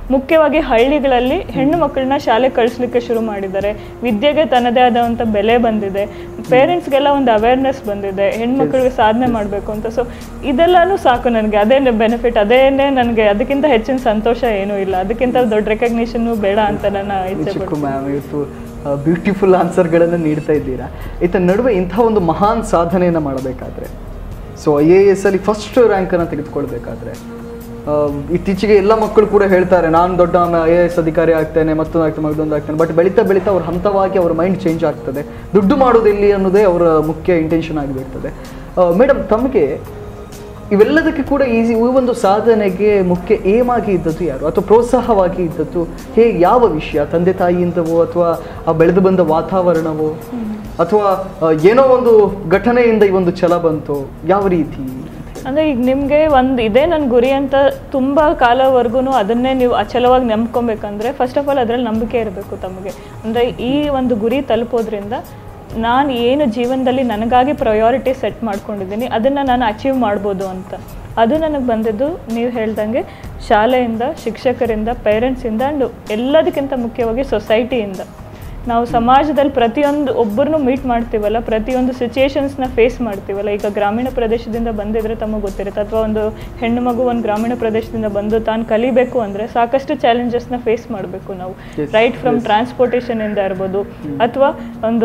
ಮುಖ್ಯವಾಗಿ ಹಳ್ಳಿಗಳಲ್ಲಿ ಹೆಣ್ಣು ಮಕ್ಕಳನ್ನ ಶಾಲೆ ಕಳಿಸ್ಲಿಕ್ಕೆ ಶುರು ಮಾಡಿದ್ದಾರೆ ವಿದ್ಯೆಗೆ ತನ್ನದೇ ಆದಂಥ ಬೆಲೆ ಬಂದಿದೆ ಪೇರೆಂಟ್ಸ್ಗೆಲ್ಲ ಒಂದು ಅವೇರ್ನೆಸ್ ಬಂದಿದೆ ಹೆಣ್ಮಕ್ಳಿಗೆ ಸಾಧನೆ ಮಾಡಬೇಕು ಅಂತ ಸೊ ಇದೆಲ್ಲನೂ ಸಾಕು ನನಗೆ ಅದೇ ಬೆನಿಫಿಟ್ ಅದೇನೇ ನನಗೆ ಅದಕ್ಕಿಂತ ಹೆಚ್ಚಿನ ಸಂತೋಷ ಏನೂ ಇಲ್ಲ ಅದಕ್ಕಿಂತ ದೊಡ್ಡ ರೆಕಗ್ನಿಷನ್ನು ಬೇಡ ಅಂತ ನನ್ನ ಇಚ್ಛೆ ಚಿಕ್ಕು ಮ್ಯಾಮ್ ಇವತ್ತು ಬ್ಯೂಟಿಫುಲ್ ಆನ್ಸರ್ಗಳನ್ನು ನೀಡ್ತಾ ಇದ್ದೀರಾ ಇತ್ತ ನಡುವೆ ಇಂಥ ಒಂದು ಮಹಾನ್ ಸಾಧನೆಯನ್ನು ಮಾಡಬೇಕಾದ್ರೆ ಸೊ ಐ ಎ ಎಸ್ ಅಲ್ಲಿ ಫಸ್ಟ್ ರ್ಯಾಂಕನ್ನು ತೆಗೆದುಕೊಳ್ಬೇಕಾದ್ರೆ ಆ, ಇತ್ತೀಚೆಗೆ ಎಲ್ಲ ಮಕ್ಕಳು ಕೂಡ ಹೇಳ್ತಾರೆ ನಾನು ದೊಡ್ಡ ಐ ಎ ಎಸ್ ಅಧಿಕಾರಿ ಆಗ್ತೇನೆ ಮತ್ತೊಂದು ಆಗ್ತೇನೆ ಮತ್ತೊಂದು ಆಗ್ತೇನೆ ಬಟ್ ಬೆಳೀತಾ ಬೆಳೀತಾ ಅವ್ರ ಹಂತವಾಗಿ ಅವ್ರ ಮೈಂಡ್ ಚೇಂಜ್ ಆಗ್ತದೆ ದುಡ್ಡು ಮಾಡೋದು ಎಲ್ಲಿ ಅನ್ನೋದೇ ಅವರ ಮುಖ್ಯ ಇಂಟೆನ್ಷನ್ ಆಗಿಬಿಡ್ತದೆ ಮೇಡಮ್ ತಮಗೆ ಇವೆಲ್ಲದಕ್ಕೆ ಕೂಡ ಈಸಿ ಈ ಒಂದು ಸಾಧನೆಗೆ ಮುಖ್ಯ ಏಮ್ ಆಗಿ ಇದ್ದದ್ದು ಯಾರು ಅಥವಾ ಪ್ರೋತ್ಸಾಹವಾಗಿ ಇದ್ದದ್ದು ಹೇಗೆ ಯಾವ ವಿಷಯ ತಂದೆ ತಾಯಿಯಿಂದವೋ ಅಥವಾ ಆ ಬೆಳೆದು ಬಂದ ವಾತಾವರಣವೋ ಅಥವಾ ಆ, ಏನೋ ಒಂದು ಘಟನೆಯಿಂದ ಈ ಒಂದು ಛಲ ಬಂತು ಯಾವ ರೀತಿ ಅಂದರೆ ಈಗ ನಿಮಗೆ ಒಂದು ಇದೇ ನನ್ನ ಗುರಿ ಅಂತ ತುಂಬ ಕಾಲವರೆಗೂ ಅದನ್ನೇ ನೀವು ಅಚಲವಾಗಿ ನಂಬ್ಕೊಬೇಕಂದ್ರೆ ಫಸ್ಟ್ ಆಫ್ ಆಲ್ ಅದರಲ್ಲಿ ನಂಬಿಕೆ ಇರಬೇಕು ತಮಗೆ ಅಂದರೆ ಈ ಒಂದು ಗುರಿ ತಲುಪೋದ್ರಿಂದ ನಾನು ಏನು ಜೀವನದಲ್ಲಿ ನನಗಾಗಿ ಪ್ರಯಾರಿಟಿ ಸೆಟ್ ಮಾಡ್ಕೊಂಡಿದ್ದೀನಿ ಅದನ್ನು ನಾನು ಅಚೀವ್ ಮಾಡ್ಬೋದು ಅಂತ ಅದು ನನಗೆ ಬಂದಿದ್ದು ನೀವು ಹೇಳ್ದಂಗೆ ಶಾಲೆಯಿಂದ ಶಿಕ್ಷಕರಿಂದ ಪೇರೆಂಟ್ಸಿಂದ ಆ್ಯಂಡ್ ಎಲ್ಲದಕ್ಕಿಂತ ಮುಖ್ಯವಾಗಿ ಸೊಸೈಟಿಯಿಂದ ನಾವು ಸಮಾಜದಲ್ಲಿ ಪ್ರತಿಯೊಂದು ಒಬ್ಬರನ್ನು ಮೀಟ್ ಮಾಡ್ತೀವಲ್ಲ ಪ್ರತಿಯೊಂದು ಸಿಚುಯೇಷನ್ಸ್ನ ಫೇಸ್ ಮಾಡ್ತೀವಲ್ಲ ಈಗ ಗ್ರಾಮೀಣ ಪ್ರದೇಶದಿಂದ ಬಂದಿದ್ರೆ ತಮಗೆ ಗೊತ್ತಿರುತ್ತೆ ಅಥವಾ ಒಂದು ಹೆಣ್ಣು ಮಗು ಒಂದು ಗ್ರಾಮೀಣ ಪ್ರದೇಶದಿಂದ ಬಂದು ತಾನು ಕಲಿಬೇಕು ಅಂದರೆ ಸಾಕಷ್ಟು ಚಾಲೆಂಜಸ್ನ ಫೇಸ್ ಮಾಡಬೇಕು ನಾವು Yes, ರೈಟ್ ಫ್ರಮ್ ಟ್ರಾನ್ಸ್ಪೋರ್ಟೇಷನ್ ಇಂದ ಇರ್ಬೋದು ಅಥವಾ ಒಂದು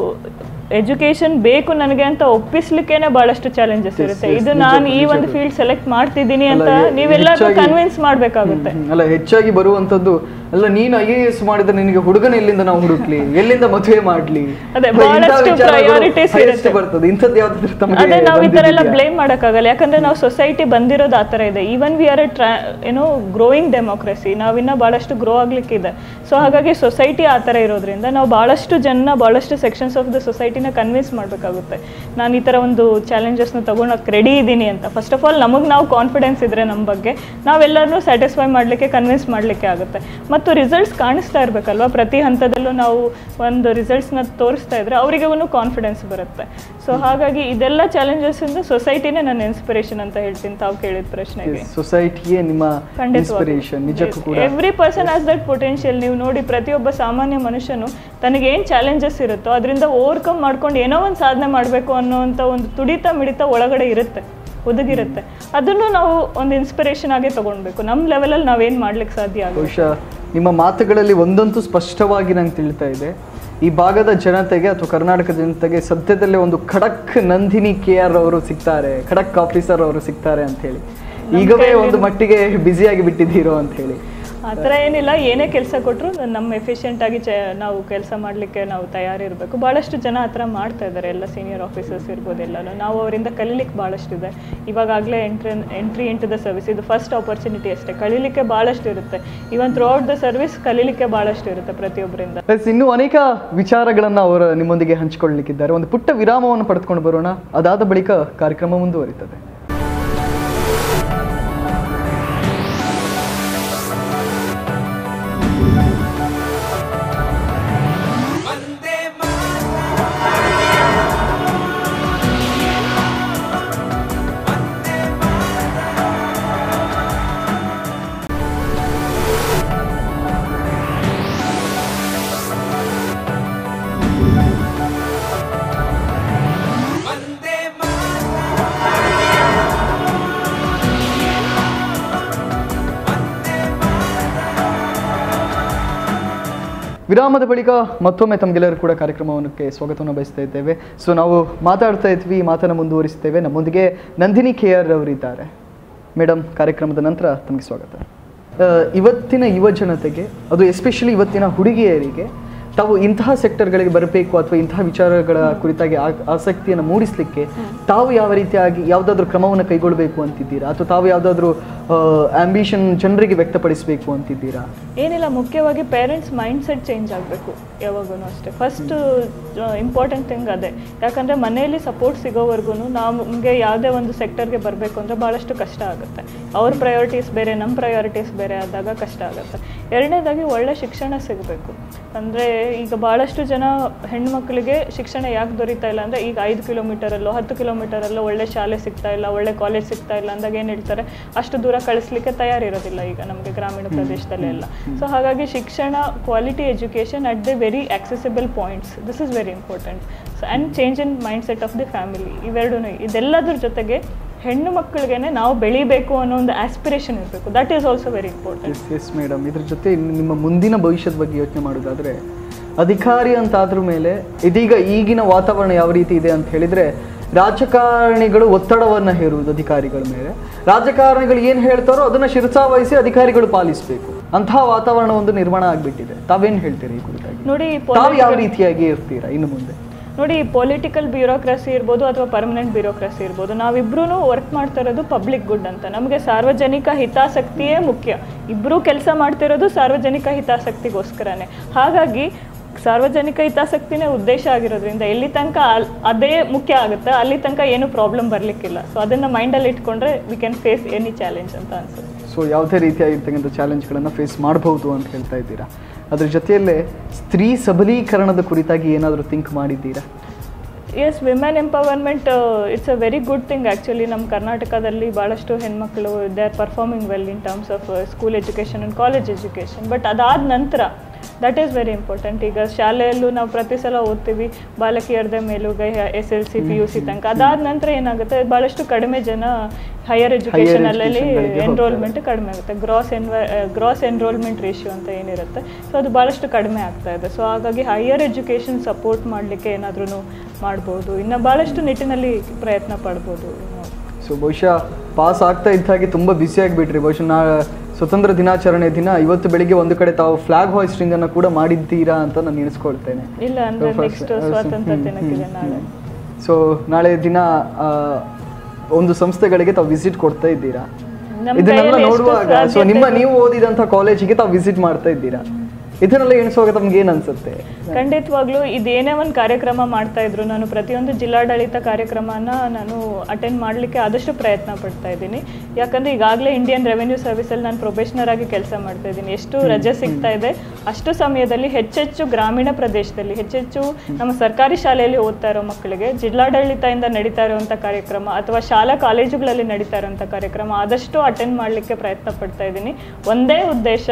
ಎಜುಕೇಶನ್ ಬೇಕು ನನಗೆ ಅಂತ ಒಪ್ಪಿಸ್ಲಿಕ್ಕೇನೆ ಬಹಳಷ್ಟು ಚಾಲೆಂಜಸ್ Yes, ಇರುತ್ತೆ yes, ಇದು ನಿಜ, ನಾನು ಈ ನಿಜ ಒಂದು ಅದು. ಫೀಲ್ಡ್ ಸೆಲೆಕ್ಟ್ ಮಾಡ್ತಿದ್ದೀನಿ ಅಂತ ಅಲ್ಲ, ಹೆ- ನೀವೆಲ್ಲರೂ ಹೆಚ್ಚಾಗಿ- ಕನ್ವಿನ್ಸ್ ಮಾಡಬೇಕಾಗುತ್ತೆ ಹ್ಮ್, ಅಲ್ಲ ಹೆಚ್ಚಾಗಿ ಬರುವಂತದ್ದು ಅಲ್ಲ ನೀನು ಐ ಎ ಎಸ್ ಮಾಡಿದ್ರೆ ನಿನಗೆ ಹುಡುಗನ ಎಲ್ಲಿಂದ ನಾವು ಹುಡುಕ್ಲಿ ಎಲ್ಲಿಂದ ಮದುವೆ ಮಾಡ್ಲಿ ಅದೇ, ಇಂಥ ಬಹಳಷ್ಟು ವಿಚಾರಗಳು priorities highest ಇರುತ್ತೆ. ಬರ್ತದೆ ಇಂಥದ್ದು ಯಾವ್ದಾದ್ರು ತಮಗೆ ಅದೇ ನಾವು ಈ ಥರ ಎಲ್ಲ ಬಂದಿದ್ಯಾ? ಬ್ಲೇಮ್ ಮಾಡೋಕ್ಕಾಗಲ್ಲ ಯಾಕಂದ್ರೆ ನಾವು ಸೊಸೈಟಿ ಬಂದಿರೋದು ಆ ಥರ ಇದೆ ಈವನ್ ವಿ ಆರ್ ಎ ಟ್ರಾ ಏನೋ ಗ್ರೋಯಿಂಗ್ ಡೆಮೋಕ್ರಸಿ ನಾವಿನ್ನ ಭಾಳಷ್ಟು ಗ್ರೋ ಆಗ್ಲಿಕ್ಕಿದೆ ಸೊ ಹಾಗಾಗಿ ಸೊಸೈಟಿ ಆ ಥರ ಇರೋದ್ರಿಂದ ನಾವು ಭಾಳಷ್ಟು ಜನ ಭಾಳಷ್ಟು ಸೆಕ್ಷನ್ಸ್ ಆಫ್ ದ ಸೊಸೈಟಿನ ಕನ್ವಿನ್ಸ್ ಮಾಡಬೇಕಾಗುತ್ತೆ ನಾನು ಈ ಥರ ಒಂದು ಚಾಲೆಂಜಸ್ನ ತೊಗೊಳಕ್ಕೆ ರೆಡಿ ಇದ್ದೀನಿ ಅಂತ ಫಸ್ಟ್ ಆಫ್ ಆಲ್ ನಮಗೆ ನಾವು ಕಾನ್ಫಿಡೆನ್ಸ್ ಇದ್ದರೆ ನಮ್ಮ ಬಗ್ಗೆ ನಾವೆಲ್ಲರನ್ನೂ ಸ್ಯಾಟಿಸ್ಫೈ ಮಾಡಲಿಕ್ಕೆ ಕನ್ವಿನ್ಸ್ ಮಾಡಲಿಕ್ಕೆ ಆಗುತ್ತೆ ಮತ್ತು ರಿಸಲ್ಟ್ಸ್ ಕಾಣಿಸ್ತಾ ಇರಬೇಕಲ್ವಾ ಪ್ರತಿ ಹಂತದಲ್ಲೂ ನಾವು ಒಂದು ರಿಸಲ್ಟ್ಸ್ನ ತೋರಿಸ್ತಾ ಇದ್ರೆ ಅವರಿಗೂ ಕಾನ್ಫಿಡೆನ್ಸ್ ಬರುತ್ತೆ ಸೊ ಹಾಗಾಗಿ ಇದೆಲ್ಲ ಚಾಲೆಂಜಸ್ಸಿಂದ ಸೊಸೈಟಿನೇ ನನ್ನ ಇನ್ಸ್ಪಿರೇಷನ್ ಅಂತ ಹೇಳ್ತೀನಿ ತಾವು ಕೇಳಿದ ಪ್ರಶ್ನೆಗೆ ಸೊಸೈಟಿಯೇ ನಿಮ್ಮ ಇನ್ಸ್ಪಿರೇಷನ್ ನಿಜಕ್ಕೂ ಕೂಡ every person has that potential ನೀವು ನೋಡಿ ಪ್ರತಿಯೊಬ್ಬ ಸಾಮಾನ್ಯ ಮನುಷ್ಯನು ತನಗೆ ಏನು ಚಾಲೆಂಜಸ್ ಇರುತ್ತೋ ಅದರಿಂದ ಓವರ್ಕಮ್ ಮಾಡ್ಕೊಂಡು ಏನೋ ಒಂದು ಸಾಧನೆ ಮಾಡಬೇಕು ಅನ್ನೋವಂಥ ಒಂದು ತುಡಿತ ಮಿಡಿತ ಒಳಗಡೆ ಇರುತ್ತೆ ಒದಗಿರುತ್ತೆ ಅದನ್ನು ನಾವು ಒಂದು ಇನ್ಸ್ಪಿರೇಷನ್ ಆಗೇ ತಗೊಳ್ಬೇಕು ನಮ್ಮ ಲೆವೆಲಲ್ಲಿ ನಾವೇನು ಮಾಡ್ಲಿಕ್ಕೆ ಸಾಧ್ಯ ಆಗುತ್ತೆ ಬಹುಶಃ ನಿಮ್ಮ ಮಾತುಗಳಲ್ಲಿ ಒಂದಂತೂ ಸ್ಪಷ್ಟವಾಗಿ ನಂಗೆ ತಿಳಿತಾ ಇದೆ ಈ ಭಾಗದ ಜನತೆಗೆ ಅಥವಾ ಕರ್ನಾಟಕ ಜನತೆಗೆ ಸದ್ಯದಲ್ಲೇ ಒಂದು ಖಡಕ್ ನಂದಿನಿ ಕೆ ಆರ್ ಅವರು ಸಿಗ್ತಾರೆ ಖಡಕ್ ಆಫೀಸರ್ ಅವರು ಸಿಗ್ತಾರೆ ಅಂತ ಹೇಳಿ ಈಗವೇ ಒಂದು ಮಟ್ಟಿಗೆ ಬ್ಯುಸಿಯಾಗಿ ಬಿಟ್ಟಿದ್ದೀರೋ ಅಂತ ಹೇಳಿ ಆ ಥರ ಏನಿಲ್ಲ ಏನೇ ಕೆಲಸ ಕೊಟ್ಟರು ನಮ್ಮ ಎಫಿಷಿಯೆಂಟ್ ಆಗಿ ಚ ನಾವು ಕೆಲಸ ಮಾಡಲಿಕ್ಕೆ ನಾವು ತಯಾರಿರಬೇಕು ಭಾಳಷ್ಟು ಜನ ಆ ಥರ ಮಾಡ್ತಾ ಇದ್ದಾರೆ ಎಲ್ಲ ಸೀನಿಯರ್ ಆಫೀಸರ್ಸ್ ಇರ್ಬೋದು ಎಲ್ಲನೂ ನಾವು ಅವರಿಂದ ಕಲೀಲಿಕ್ಕೆ ಭಾಳಷ್ಟಿದೆ ಇವಾಗಲೇ entry entry into the service ಇದು ಫಸ್ಟ್ ಆಪರ್ಚುನಿಟಿ ಅಷ್ಟೇ ಕಲೀಲಿಕ್ಕೆ ಭಾಳಷ್ಟು ಇರುತ್ತೆ even throughout the service ಕಲೀಲಿಕ್ಕೆ ಭಾಳಷ್ಟು ಇರುತ್ತೆ ಪ್ರತಿಯೊಬ್ಬರಿಂದ ಎಸ್ ಇನ್ನೂ ಅನೇಕ ವಿಚಾರಗಳನ್ನು ಅವರು ನಿಮ್ಮೊಂದಿಗೆ ಹಂಚಿಕೊಳ್ಳಲಿಕ್ಕಿದ್ದಾರೆ ಒಂದು ಪುಟ್ಟ ವಿರಾಮವನ್ನು ಪಡೆದುಕೊಂಡು ಬರೋಣ ಅದಾದ ಬಳಿಕ ಕಾರ್ಯಕ್ರಮ ಮುಂದುವರಿತದೆ ವಿರಾಮದ ಬಳಿಕ ಮತ್ತೊಮ್ಮೆ ತಮಗೆಲ್ಲರೂ ಕೂಡ ಕಾರ್ಯಕ್ರಮಕ್ಕೆ ಸ್ವಾಗತವನ್ನು ಬಯಸ್ತಾ ಇದ್ದೇವೆ ಸೊ ನಾವು ಮಾತಾಡ್ತಾ ಇದ್ವಿ ಮಾತನ್ನು ಮುಂದುವರಿಸ್ತೇವೆ ನಮ್ಮೊಂದಿಗೆ ನಂದಿನಿ ಕೆ ಆರ್ ಅವರಿದ್ದಾರೆ ಮೇಡಮ್ ಕಾರ್ಯಕ್ರಮದ ನಂತರ ತಮಗೆ ಸ್ವಾಗತ ಆ, ಇವತ್ತಿನ ಯುವ ಜನತೆಗೆ ಅದು ಎಸ್ಪೆಷಲಿ ಇವತ್ತಿನ ಹುಡುಗಿಯರಿಗೆ ತಾವು ಇಂತಹ ಸೆಕ್ಟರ್ಗಳಿಗೆ ಬರಬೇಕು ಅಥವಾ ಇಂತಹ ವಿಚಾರಗಳ ಕುರಿತಾಗಿ ಆ- ಆಸಕ್ತಿಯನ್ನು ಮೂಡಿಸಲಿಕ್ಕೆ ತಾವು ಯಾವ ರೀತಿಯಾಗಿ ಯಾವುದಾದ್ರೂ ಕ್ರಮವನ್ನು ಕೈಗೊಳ್ಳಬೇಕು ಅಂತಿದ್ದೀರಾ ಅಥವಾ ತಾವು ಯಾವುದಾದ್ರೂ ಆಂಬಿಷನ್ ಜನರಿಗೆ ವ್ಯಕ್ತಪಡಿಸಬೇಕು ಅಂತಿದ್ದೀರಾ ಏನಿಲ್ಲ ಮುಖ್ಯವಾಗಿ ಪೇರೆಂಟ್ಸ್ ಮೈಂಡ್ ಸೆಟ್ ಚೇಂಜ್ ಆಗಬೇಕು ಯಾವಾಗೂ ಅಷ್ಟೇ ಫಸ್ಟ್ ಇಂಪಾರ್ಟೆಂಟ್ ಥಿಂಗ್ ಅದೇ ಯಾಕಂದರೆ ಮನೆಯಲ್ಲಿ ಸಪೋರ್ಟ್ ಸಿಗೋವರೆಗೂ ನಮಗೆ ಯಾವುದೇ ಒಂದು ಸೆಕ್ಟರ್ಗೆ ಬರಬೇಕು ಅಂದರೆ ಭಾಳಷ್ಟು ಕಷ್ಟ ಆಗುತ್ತೆ ಅವ್ರ ಪ್ರಯಾರಿಟೀಸ್ ಬೇರೆ ನಮ್ಮ ಪ್ರಯಾರಿಟೀಸ್ ಬೇರೆ ಆದಾಗ ಕಷ್ಟ ಆಗುತ್ತೆ ಎರಡನೇದಾಗಿ ಒಳ್ಳೆ ಶಿಕ್ಷಣ ಸಿಗಬೇಕು ಅಂದರೆ ಈಗ ಭಾಳಷ್ಟು ಜನ ಹೆಣ್ಮಕ್ಳಿಗೆ ಶಿಕ್ಷಣ ಯಾಕೆ ದೊರೀತಾ ಇಲ್ಲ ಅಂದರೆ ಈಗ ಐದು ಕಿಲೋಮೀಟರಲ್ಲೋ ಹತ್ತು ಕಿಲೋಮೀಟರಲ್ಲೋ ಒಳ್ಳೆ ಶಾಲೆ ಸಿಗ್ತಾ ಇಲ್ಲ ಒಳ್ಳೆ ಕಾಲೇಜ್ ಸಿಗ್ತಾ ಇಲ್ಲ ಅಂದಾಗ ಏನು ಹೇಳ್ತಾರೆ ಅಷ್ಟು ದೂರ ಕಳಿಸ್ಲಿಕ್ಕೆ ತಯಾರಿರೋದಿಲ್ಲ ಈಗ ನಮಗೆ ಗ್ರಾಮೀಣ ಪ್ರದೇಶದಲ್ಲಿ ಎಲ್ಲ ಸೊ ಹಾಗಾಗಿ ಶಿಕ್ಷಣ quality education at the very accessible points this is very important so and change in mindset of the family ಇವೆರಡೂ ಇದೆಲ್ಲದ್ರ ಜೊತೆಗೆ ಹೆಣ್ಣು ಮಕ್ಕಳಿಗೆ ನಾವು ಬೆಳಿಬೇಕು ಅನ್ನೋ ಒಂದು ಆಸ್ಪಿರೇಷನ್ ಇರಬೇಕು that is also very important yes yes madam ಇದ್ರ ಜೊತೆ ಇನ್ನು ನಿಮ್ಮ ಮುಂದಿನ ಭವಿಷ್ಯದ ಬಗ್ಗೆ ಯೋಚನೆ ಮಾಡೋದಾದ್ರೆ ಅಧಿಕಾರಿ ಅಂತಾದ್ರ ಮೇಲೆ ಇದೀಗ ಈಗಿನ ವಾತಾವರಣ ಯಾವ ರೀತಿ ಇದೆ ಅಂತ ಹೇಳಿದ್ರೆ ರಾಜಕಾರಣಿಗಳು ಒತ್ತಡವನ್ನ ಹೇರುವುದು ಅಧಿಕಾರಿಗಳ ಮೇಲೆ ರಾಜಕಾರಣಿಗಳು ಏನು ಹೇಳ್ತಾರೋ ಅದನ್ನ ಶಿರಸಾವಹಿಸಿ ಅಧಿಕಾರಿಗಳು ಪಾಲಿಸಬೇಕು ಅಂತಹ ವಾತಾವರಣ ಒಂದು ನಿರ್ಮಾಣ ಆಗ್ಬಿಟ್ಟಿದೆ ತಾವೇನ್ ಹೇಳ್ತೀರಿ ಈ ಕುರಿತಾಗಿ ನೋಡಿ ತಾವು ಯಾವ ರೀತಿಯಾಗಿ ಇರ್ತೀರಾ ಇನ್ನು ಮುಂದೆ ನೋಡಿ ಪೊಲಿಟಿಕಲ್ ಬ್ಯೂರೋಕ್ರಸಿ ಇರ್ಬೋದು ಅಥವಾ ಪರ್ಮನೆಂಟ್ ಬ್ಯೂರೋಕ್ರಸಿ ಇರ್ಬೋದು ನಾವಿಬ್ರು ವರ್ಕ್ ಮಾಡ್ತಾ ಇರೋದು ಪಬ್ಲಿಕ್ ಗುಡ್ ಅಂತ ನಮಗೆ ಸಾರ್ವಜನಿಕ ಹಿತಾಸಕ್ತಿಯೇ ಮುಖ್ಯ ಇಬ್ಬರೂ ಕೆಲಸ ಮಾಡ್ತಿರೋದು ಸಾರ್ವಜನಿಕ ಹಿತಾಸಕ್ತಿಗೋಸ್ಕರನೇ ಹಾಗಾಗಿ ಸಾರ್ವಜನಿಕ ಹಿತಾಸಕ್ತಿನೇ ಉದ್ದೇಶ ಆಗಿರೋದ್ರಿಂದ ಎಲ್ಲಿ ತನಕ ಅಲ್- ಅದೇ ಮುಖ್ಯ ಆಗುತ್ತೆ ಅಲ್ಲಿ ತನಕ ಏನು ಪ್ರಾಬ್ಲಮ್ ಬರಲಿಕ್ಕಿಲ್ಲ ಸೊ ಅದನ್ನು ಮೈಂಡಲ್ಲಿ ಇಟ್ಕೊಂಡ್ರೆ we can face any challenge ಅಂತ ಅನ್ಸುತ್ತೆ ಸೊ ಯಾವುದೇ ರೀತಿಯಾಗಿರ್ತಕ್ಕಂಥ ಚಾಲೆಂಜ್ಗಳನ್ನು ಫೇಸ್ ಮಾಡಬಹುದು ಅಂತ ಹೇಳ್ತಾ ಇದ್ದೀರಾ ಅದ್ರ ಜೊತೆಯಲ್ಲೇ ಸ್ತ್ರೀ ಸಬಲೀಕರಣದ ಕುರಿತಾಗಿ ಏನಾದರೂ ಥಿಂಕ್ ಮಾಡಿದ್ದೀರಾ yes women empowerment it's a very good thing actually ನಮ್ಮ ಕರ್ನಾಟಕದಲ್ಲಿ ಭಾಳಷ್ಟು ಹೆಣ್ಮಕ್ಳು they are performing well in terms of school education and college education but ಅದಾದ ನಂತರ ದಟ್ ಈಸ್ ವೆರಿ ಇಂಪಾರ್ಟೆಂಟ್ ಈಗ ಶಾಲೆಯಲ್ಲೂ ನಾವು ಪ್ರತಿ ಸಲ ಓದ್ತೀವಿ ಬಾಲಕಿಯರದೇ ಮೇಲುಗೈ S L C P U C ತನಕ ಅದಾದ ನಂತರ ಏನಾಗುತ್ತೆ ಭಾಳಷ್ಟು ಕಡಿಮೆ ಜನ ಹೈಯರ್ ಎಜುಕೇಷನಲ್ಲಿ educationಗಳಿಗೆ ಎನ್ರೋಲ್ಮೆಂಟ್ ಕಡಿಮೆ ಆಗುತ್ತೆ ಗ್ರಾಸ್ ಎನ್ವ ಗ್ರಾಸ್ ಎನ್ರೋಲ್ಮೆಂಟ್ ರೇಷಿಯೋ ಅಂತ ಏನಿರುತ್ತೆ ಸೊ ಅದು ಭಾಳಷ್ಟು ಕಡಿಮೆ ಆಗ್ತಾ ಇದೆ ಸೊ ಹಾಗಾಗಿ ಹೈಯರ್ ಎಜುಕೇಷನ್ ಸಪೋರ್ಟ್ ಮಾಡಲಿಕ್ಕೆ ಏನಾದ್ರೂ ಮಾಡ್ಬೋದು ಇನ್ನು ಭಾಳಷ್ಟು ನಿಟ್ಟಿನಲ್ಲಿ ಪ್ರಯತ್ನ ಪಡ್ಬೋದು ಸೊ ಬಹುಶಃ ಪಾಸ್ ಆಗ್ತಾ ಇದ್ದ ಹಾಗೆ ತುಂಬ ಬ್ಯುಸಿ ಆಗಿಬಿಟ್ರಿ ಬಹುಶಃ ನಾ ಸ್ವತಂತ್ರ ದಿನಾಚರಣೆ ದಿನ ಇವತ್ತು ಬೆಳಿಗ್ಗೆ ಒಂದು ಕಡೆ ತಾವು ಫ್ಲಾಗ್ ಹಾಯ್ಸ್ಟಿಂಗ್ ಅನ್ನು ಕೂಡ ಮಾಡಿದ್ದೀರಾ ಅಂತ ನಾನು ಎಣಿಸ್ಕೊಳ್ತೇನೆ ಇಲ್ಲ ಅಂದರೆ So, first- ನೆಕ್ಸ್ಟ್ ಹ್ಮ್, ಸ್ವಾತಂತ್ರ್ಯ ಹ್ಮ್, ದಿನಕ್ಕಿದೆ ಹ್ಮ್, ನಾಳೆ ಹ್ಮ್. ಸೊ ನಾಳೆ ದಿನ ಆ, ಒಂದು ಸಂಸ್ಥೆಗಳಿಗೆ ತಾವು ವಿಸಿಟ್ ಕೊಡ್ತಾ ಇದ್ದೀರಾ ನಮ್ಮ ಇದನ್ನೆಲ್ಲ ಕೈಯಲ್ಲಿ ಎಷ್ಟು ನೋಡುವಾಗ ಸೊ ಸಾಧ್ಯತೆ ನಿಮ್ಮ ನೀವು ಓದಿದಂಥ ಕಾಲೇಜಿಗೆ ತಾವು ವಿಸಿಟ್ ಮಾಡ್ತಾ ಇದ್ದೀರಾ ಇದನ್ನೆಲ್ಲ ಎಣಿಸುವಾಗ ತಮ್ಗೆ ಏನ್ ಅನ್ಸುತ್ತೆ ಖಂಡಿತವಾಗ್ಲೂ ಇದೇನೇ ಒಂದು ಕಾರ್ಯಕ್ರಮ ಮಾಡ್ತಾ ಇದ್ರು ನಾನು ಪ್ರತಿಯೊಂದು ಜಿಲ್ಲಾಡಳಿತ ಕಾರ್ಯಕ್ರಮನ ನಾನು ಅಟೆಂಡ್ ಮಾಡಲಿಕ್ಕೆ ಆದಷ್ಟು ಪ್ರಯತ್ನ ಪಡ್ತಾ ಇದ್ದೀನಿ ಯಾಕಂದ್ರೆ ಈಗಾಗಲೇ ಇಂಡಿಯನ್ ರೆವೆನ್ಯೂ ಸರ್ವಿಸಲ್ಲಿ ನಾನು ಪ್ರೊಬೇಷನರ್ ಆಗಿ ಕೆಲಸ ಮಾಡ್ತಾ ಇದ್ದೀನಿ ಎಷ್ಟು ರಜೆ ಸಿಗ್ತಾ ಇದೆ ಅಷ್ಟು ಸಮಯದಲ್ಲಿ ಹೆಚ್ಚೆಚ್ಚು ಗ್ರಾಮೀಣ ಪ್ರದೇಶದಲ್ಲಿ ಹೆಚ್ಚೆಚ್ಚು ನಮ್ಮ ಸರ್ಕಾರಿ ಶಾಲೆಯಲ್ಲಿ ಓದ್ತಾ ಇರೋ ಮಕ್ಕಳಿಗೆ ಜಿಲ್ಲಾಡಳಿತದಿಂದ ನಡೀತಾ ಇರುವಂಥ ಕಾರ್ಯಕ್ರಮ ಅಥವಾ ಶಾಲಾ ಕಾಲೇಜುಗಳಲ್ಲಿ ನಡೀತಾ ಇರುವಂಥ ಕಾರ್ಯಕ್ರಮ ಆದಷ್ಟು ಅಟೆಂಡ್ ಮಾಡಲಿಕ್ಕೆ ಪ್ರಯತ್ನ ಪಡ್ತಾ ಇದ್ದೀನಿ ಒಂದೇ ಉದ್ದೇಶ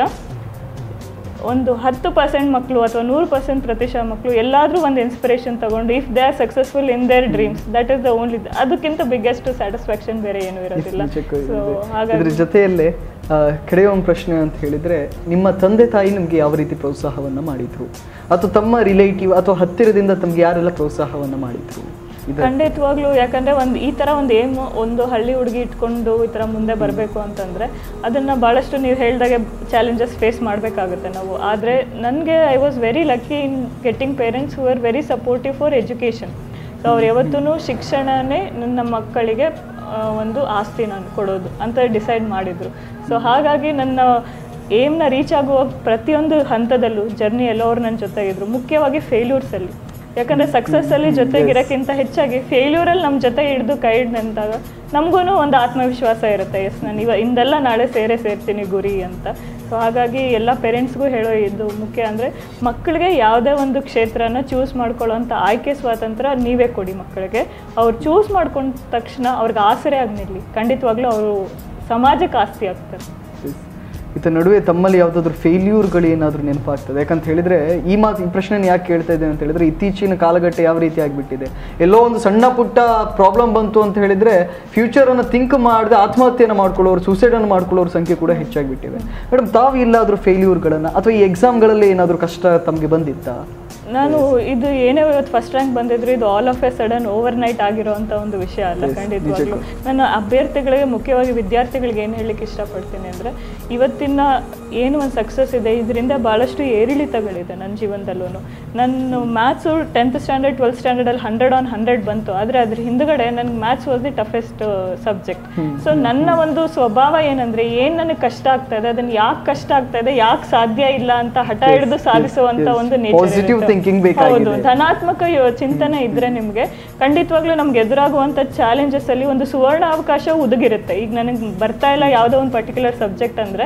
ಒಂದು ಹತ್ತು ಪರ್ಸೆಂಟ್ ಮಕ್ಕಳು ಅಥವಾ ನೂರು ಪರ್ಸೆಂಟ್ ಪ್ರತಿಶತ ಮಕ್ಕಳು ಎಲ್ಲಾದರೂ ಒಂದು ಇನ್ಸ್ಪಿರೇಷನ್ ತಗೊಂಡು if they are successful in their dreams that is the only ಅದಕ್ಕಿಂತ ಬಿಗ್ಗೆಸ್ಟ್ ಸ್ಯಾಟಿಸ್ಫ್ಯಾಕ್ಷನ್ ಬೇರೆ ಏನೂ ಇರೋದಿಲ್ಲ ನಿಜಕ್ಕೂ ಸೊ ಇದೆ. ಹಾಗಾಗಿ ಇದ್ರ ಜೊತೆಯಲ್ಲೇ ಆ, ಕಡೆಯ ಒಂದು ಪ್ರಶ್ನೆ ಅಂತ ಹೇಳಿದ್ರೆ ನಿಮ್ಮ ತಂದೆ ತಾಯಿ ನಿಮ್ಗೆ ಯಾವ ರೀತಿ ಪ್ರೋತ್ಸಾಹವನ್ನ ಮಾಡಿದ್ರು ಅಥವಾ ತಮ್ಮ ರಿಲೇಟಿವ್ ಅಥವಾ ಹತ್ತಿರದಿಂದ ತಮ್ಗೆ ಯಾರೆಲ್ಲ ಪ್ರೋತ್ಸಾಹವನ್ನ ಮಾಡಿದ್ರು ಇದು ಖಂಡಿತವಾಗ್ಲೂ ಯಾಕಂದ್ರೆ ಒಂದು ಈ ಥರ ಒಂದು ಏಮ್ ಒಂದು ಹಳ್ಳಿ ಹುಡುಗಿ ಇಟ್ಕೊಂಡು ಈ ಥರ ಮುಂದೆ ಬರಬೇಕು ಅಂತಂದ್ರೆ ಅದನ್ನ ಭಾಳಷ್ಟು ನೀವು ಹೇಳ್ದಾಗೆ ಚಾಲೆಂಜಸ್ ಫೇಸ್ ಮಾಡಬೇಕಾಗುತ್ತೆ ನಾವು ಆದರೆ ನನಗೆ I was very lucky in getting parents who are very supportive for education so ಅವ್ರು ಯಾವತ್ತೂ ಶಿಕ್ಷಣನೇ ನನ್ನ ಮಕ್ಕಳಿಗೆ ಆ, ಒಂದು ಆಸ್ತಿ ನಾನು ಕೊಡೋದು ಅಂತ ಡಿಸೈಡ್ ಮಾಡಿದರು ಸೊ ಹಾಗಾಗಿ ನನ್ನ ಏಮ್ನ ರೀಚ್ ಆಗುವ ಪ್ರತಿಯೊಂದು ಹಂತದಲ್ಲೂ ಜರ್ನಿಯಲ್ಲೂ ಅವ್ರು ನನ್ನ ಜೊತೆಗಿದ್ರು ಮುಖ್ಯವಾಗಿ ಫೇಲ್ಯೂರ್ಸಲ್ಲಿ ಯಾಕಂದರೆ ಸಕ್ಸಸ್ಸಲ್ಲಿ ಜೊತೆಗಿರೋಕ್ಕಿಂತ ಹೆಚ್ಚಾಗಿ ಫೇಲ್ಯೂರಲ್ಲಿ ನಮ್ಮ ಜೊತೆ ಹಿಡಿದು ಕೈ ಹಿಡ್ದು ನಿಂತಾಗ ನಮಗೂ ಒಂದು ಆತ್ಮವಿಶ್ವಾಸ ಇರುತ್ತೆ ಎಸ್ ನಾನು ಇವ ಇಂದೆಲ್ಲ ನಾಳೆ ಸೇರೇ ಸೇರ್ತೀನಿ ಗುರಿ ಅಂತ ಸೊ ಹಾಗಾಗಿ ಎಲ್ಲ ಪೇರೆಂಟ್ಸ್ಗೂ ಹೇಳೋ ಇದು ಮುಖ್ಯ ಅಂದರೆ ಮಕ್ಕಳಿಗೆ ಯಾವುದೇ ಒಂದು ಕ್ಷೇತ್ರನ ಚೂಸ್ ಮಾಡ್ಕೊಳ್ಳೋಂಥ ಆಯ್ಕೆ ಸ್ವಾತಂತ್ರ್ಯ ನೀವೇ ಕೊಡಿ ಮಕ್ಕಳಿಗೆ ಅವ್ರು ಚೂಸ್ ಮಾಡ್ಕೊಂಡ ತಕ್ಷಣ ಅವ್ರಿಗೆ ಆಸರೆ ಆಗಿ ನಿಲ್ಲಿ ಖಂಡಿತವಾಗ್ಲೂ ಅವರು ಸಮಾಜಕ್ಕೆ ಆಸ್ತಿ ಆಗ್ತಾರೆ ಇತ್ತ ನಡುವೆ ತಮ್ಮಲ್ಲಿ ಯಾವುದಾದ್ರೂ ಫೇಲ್ಯೂರ್ಗಳು ಏನಾದರೂ ನೆನಪಾಗ್ತದೆ ಯಾಕಂತ ಹೇಳಿದ್ರೆ ಈ ಮಾತು ಈ ಪ್ರಶ್ನೆನ ಯಾಕೆ ಕೇಳ್ತಾ ಇದ್ದೇನೆ ಅಂತ ಹೇಳಿದ್ರೆ ಇತ್ತೀಚಿನ ಕಾಲಘಟ್ಟ ಯಾವ ರೀತಿ ಆಗಿಬಿಟ್ಟಿದೆ ಎಲ್ಲೋ ಒಂದು ಸಣ್ಣ ಪುಟ್ಟ ಪ್ರಾಬ್ಲಮ್ ಬಂತು ಅಂತ ಹೇಳಿದ್ರೆ ಫ್ಯೂಚರನ್ನು ಥಿಂಕ್ ಮಾಡದೆ ಆತ್ಮಹತ್ಯೆಯನ್ನು ಮಾಡ್ಕೊಳ್ಳೋರು ಸೂಸೈಡನ್ನು ಮಾಡ್ಕೊಳ್ಳೋರ ಸಂಖ್ಯೆ ಕೂಡ ಹೆಚ್ಚಾಗಿಬಿಟ್ಟಿವೆ ಮೇಡಮ್ ತಾವು ಎಲ್ಲಾದರೂ ಫೇಲ್ಯೂರ್ಗಳನ್ನು ಅಥವಾ ಈ ಎಕ್ಸಾಮ್ಗಳಲ್ಲಿ ಏನಾದರೂ ಕಷ್ಟ ತಮಗೆ ಬಂದಿತ್ತಾ ನಾನು ಇದು ಏನೇ ಇವತ್ತು ಫಸ್ಟ್ ರ್ಯಾಂಕ್ ಬಂದಿದ್ರು ಇದು all of a sudden overnight ಆಗಿರೋಂಥ ಒಂದು ವಿಷಯ ಅಲ್ಲ Yes, ಖಂಡಿತವಾಗ್ಲೂ ನಿಜಕ್ಕೂ. ನಾನು ಅಭ್ಯರ್ಥಿಗಳಿಗೆ ಮುಖ್ಯವಾಗಿ ವಿದ್ಯಾರ್ಥಿಗಳಿಗೆ ಏನು ಹೇಳಲಿಕ್ಕೆ ಇಷ್ಟಪಡ್ತೀನಿ ಅಂದರೆ ಇವತ್ತಿನ ಏನು ಒಂದು ಸಕ್ಸಸ್ ಇದೆ ಇದರಿಂದ ಭಾಳಷ್ಟು ಏರಿಳಿತಗಳಿದೆ ನನ್ನ ಜೀವನದಲ್ಲೂ ನಾನು ಮ್ಯಾಥ್ಸು ಟೆಂತ್ ಸ್ಟ್ಯಾಂಡರ್ಡ್ ಟ್ವೆಲ್ತ್ ಸ್ಟ್ಯಾಂಡರ್ಡಲ್ಲಿ ಹಂಡ್ರೆಡ್ ಆನ್ ಹಂಡ್ರೆಡ್ ಬಂತು ಆದರೆ ಅದ್ರ ಹಿಂದ್ಗಡೆ ನನಗೆ maths was the toughest subject so ನನ್ನ ಒಂದು ಸ್ವಭಾವ ಏನಂದ್ರೆ ಏನು ನನಗೆ ಕಷ್ಟ ಆಗ್ತಾ ಇದೆ ಅದನ್ನ ಯಾಕೆ ಕಷ್ಟ ಆಗ್ತಾ ಇದೆ ಯಾಕೆ ಸಾಧ್ಯ ಇಲ್ಲ ಅಂತ ಹಠ ಹಿಡಿದು ಸಾಧಿಸುವಂತ yes. ಒಂದು nature Positive ಇರುತ್ತೆ. thinking ಬೇಕಾಗಿದೆ. ಹೌದು ಧನಾತ್ಮಕ ಯೋ- ಚಿಂತನೆ ಇದ್ರೆ ನಿಮ್ಗೆ ಖಂಡಿತವಾಗ್ಲೂ ನಮ್ಗೆ ಎದುರಾಗುವಂತ ಚಾಲೆಂಜಸ್ ಅಲ್ಲಿ ಒಂದು ಸುವರ್ಣ ಅವಕಾಶ ಒದಗಿರುತ್ತೆ ಈಗ ನನಗೆ ಬರ್ತಾ ಇಲ್ಲ ಯಾವುದೋ ಒಂದು ಪರ್ಟಿಕ್ಯುಲರ್ ಸಬ್ಜೆಕ್ಟ್ ಅಂದ್ರೆ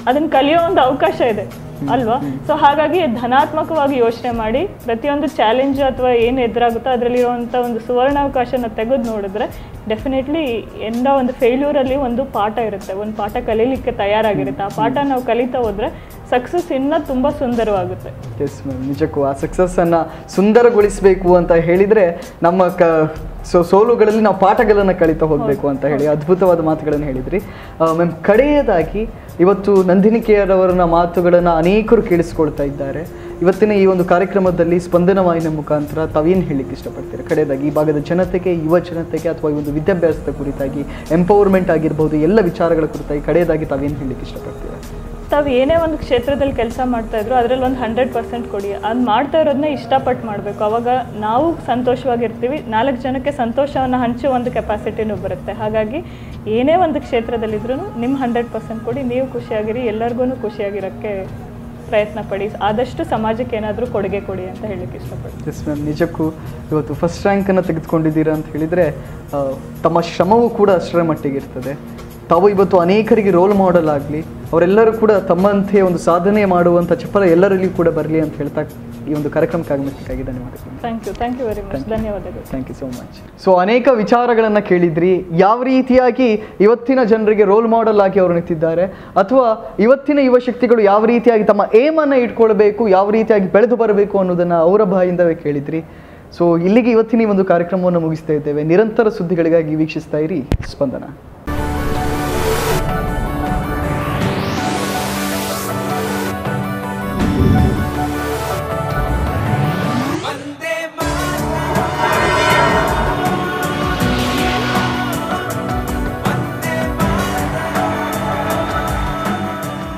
ಅದನ್ನ ಕಲಿಯೋ ಒಂದು ಅವಕಾಶ ಇದೆ ಅಲ್ವಾ ಸೊ ಹಾಗಾಗಿ ಧನಾತ್ಮಕವಾಗಿ ಯೋಚನೆ ಮಾಡಿ ಪ್ರತಿಯೊಂದು ಚಾಲೆಂಜ್ ಅಥವಾ ಏನು ಎದುರಾಗುತ್ತೋ ಅದರಲ್ಲಿರುವಂಥ ಒಂದು ಸುವರ್ಣಾವಕಾಶನ ತೆಗೆದು ನೋಡಿದ್ರೆ ಡೆಫಿನೆಟ್ಲಿ ಎಂದ ಒಂದು ಫೇಲ್ಯೂರಲ್ಲಿ ಒಂದು ಪಾಠ ಇರುತ್ತೆ ಒಂದು ಪಾಠ ಕಲೀಲಿಕ್ಕೆ ತಯಾರಾಗಿರುತ್ತೆ ಆ ಪಾಠ ನಾವು ಕಲಿತಾ ಹೋದ್ರೆ ಸಕ್ಸಸ್ ಇನ್ನೂ ತುಂಬ ಸುಂದರವಾಗುತ್ತೆ ಎಸ್ ಮ್ಯಾಮ್ ನಿಜಕ್ಕೂ ಆ ಸಕ್ಸಸ್ಸನ್ನು ಸುಂದರಗೊಳಿಸಬೇಕು ಅಂತ ಹೇಳಿದರೆ ನಮ್ಮ ಕ ಸೊ ಸೋಲುಗಳಲ್ಲಿ ನಾವು ಪಾಠಗಳನ್ನು ಕಲಿತಾ ಹೋಗಬೇಕು ಅಂತ ಹೇಳಿ ಅದ್ಭುತವಾದ ಮಾತುಗಳನ್ನು ಹೇಳಿದ್ರಿ ಮ್ಯಾಮ್ ಕಡೆಯದಾಗಿ ಇವತ್ತು ನಂದಿನಿ ಕೇರವರನ್ನ ಮಾತುಗಳನ್ನು ಅನೇಕರು ಕೇಳಿಸ್ಕೊಳ್ತಾ ಇದ್ದಾರೆ ಇವತ್ತಿನ ಈ ಒಂದು ಕಾರ್ಯಕ್ರಮದಲ್ಲಿ ಸ್ಪಂದನ ವಾಹಿನಿಯ ಮುಖಾಂತರ ತಾವೇನು ಹೇಳಲಿಕ್ಕೆ ಇಷ್ಟಪಡ್ತೀರಾ ಕಡೆಯದಾಗಿ ಈ ಭಾಗದ ಜನತೆಗೆ ಯುವ ಜನತೆಗೆ ಅಥವಾ ಈ ಒಂದು ವಿದ್ಯಾಭ್ಯಾಸದ ಕುರಿತಾಗಿ ಎಂಪವರ್ಮೆಂಟ್ ಆಗಿರ್ಬೋದು ಎಲ್ಲ ವಿಚಾರಗಳ ಕುರಿತಾಗಿ ಕಡೆಯದಾಗಿ ತಾವೇನು ಹೇಳಲಿಕ್ಕೆ ಇಷ್ಟಪಡ್ತೀರಾ ತಾವು ಏನೇ ಒಂದು ಕ್ಷೇತ್ರದಲ್ಲಿ ಕೆಲಸ ಮಾಡ್ತಾ ಇದ್ರು ಅದರಲ್ಲಿ ಒಂದು ಹಂಡ್ರೆಡ್ ಪರ್ಸೆಂಟ್ ಕೊಡಿ ಅದು ಮಾಡ್ತಾ ಇರೋದನ್ನ ಇಷ್ಟಪಟ್ಟು ಮಾಡಬೇಕು ಅವಾಗ ನಾವು ಸಂತೋಷವಾಗಿರ್ತೀವಿ ನಾಲ್ಕು ಜನಕ್ಕೆ ಸಂತೋಷವನ್ನು ಹಂಚುವ ಒಂದು ಕೆಪಾಸಿಟಿನೂ ಬರುತ್ತೆ ಹಾಗಾಗಿ ಏನೇ ಒಂದು ಕ್ಷೇತ್ರದಲ್ಲಿದ್ರೂ ನಿಮ್ಮ ಹಂಡ್ರೆಡ್ ಪರ್ಸೆಂಟ್ ಕೊಡಿ ನೀವು ಖುಷಿಯಾಗಿರಿ ಎಲ್ಲರಿಗೂ ಖುಷಿಯಾಗಿರೋಕ್ಕೆ ಪ್ರಯತ್ನ ಪಡಿ ಆದಷ್ಟು ಸಮಾಜಕ್ಕೆ ಏನಾದರೂ ಕೊಡುಗೆ ಕೊಡಿ ಅಂತ ಹೇಳಲಿಕ್ಕೆ ಇಷ್ಟಪಡ್ತೀನಿ ಎಸ್ ಮ್ಯಾಮ್ ನಿಜಕ್ಕೂ ಇವತ್ತು ಫಸ್ಟ್ ರ್ಯಾಂಕನ್ನು ತೆಗೆದುಕೊಂಡಿದ್ದೀರಾ ಅಂತ ಹೇಳಿದರೆ ಆ, ತಮ್ಮ ಶ್ರಮವೂ ಕೂಡ ಅಷ್ಟರ ಮಟ್ಟಿಗೆ ಇರ್ತದೆ ತಾವು ಇವತ್ತು ಅನೇಕರಿಗೆ ರೋಲ್ ಮಾಡೆಲ್ ಆಗಲಿ ಅವರೆಲ್ಲರೂ ಕೂಡ ತಮ್ಮಂತೆ ಒಂದು ಸಾಧನೆ ಮಾಡುವಂಥ ಚಪಲ ಎಲ್ಲರಲ್ಲಿಯೂ ಕೂಡ ಬರಲಿ ಅಂತ ಹೇಳ್ತಾ ಈ ಒಂದು ಕಾರ್ಯಕ್ರಮಕ್ಕೆ ಆಗಮಿಸಬೇಕಾಗಿ ಧನ್ಯವಾದಗಳು thank you thank you very much ಧನ್ಯವಾದಗಳು thank you so much so ಅನೇಕ ವಿಚಾರಗಳನ್ನು ಕೇಳಿದ್ರಿ ಯಾವ ರೀತಿಯಾಗಿ ಇವತ್ತಿನ ಜನರಿಗೆ ರೋಲ್ ಮಾಡೆಲ್ ಆಗಿ ಅವರು ನಿಂತಿದ್ದಾರೆ ಅಥವಾ ಇವತ್ತಿನ ಯುವ ಶಕ್ತಿಗಳು ಯಾವ ರೀತಿಯಾಗಿ ತಮ್ಮ ಏಮನ್ನು ಇಟ್ಕೊಳ್ಬೇಕು ಯಾವ ರೀತಿಯಾಗಿ ಬೆಳೆದು ಬರಬೇಕು ಅನ್ನೋದನ್ನು ಅವರ ಬಾಯಿಂದವೇ ಕೇಳಿದ್ರಿ ಸೊ ಇಲ್ಲಿಗೆ ಇವತ್ತಿನ ಈ ಒಂದು ಕಾರ್ಯಕ್ರಮವನ್ನು ಮುಗಿಸ್ತಾ ಇದ್ದೇವೆ ನಿರಂತರ ಸುದ್ದಿಗಳಿಗಾಗಿ ವೀಕ್ಷಿಸ್ತಾ ಇರಿ ಸ್ಪಂದನ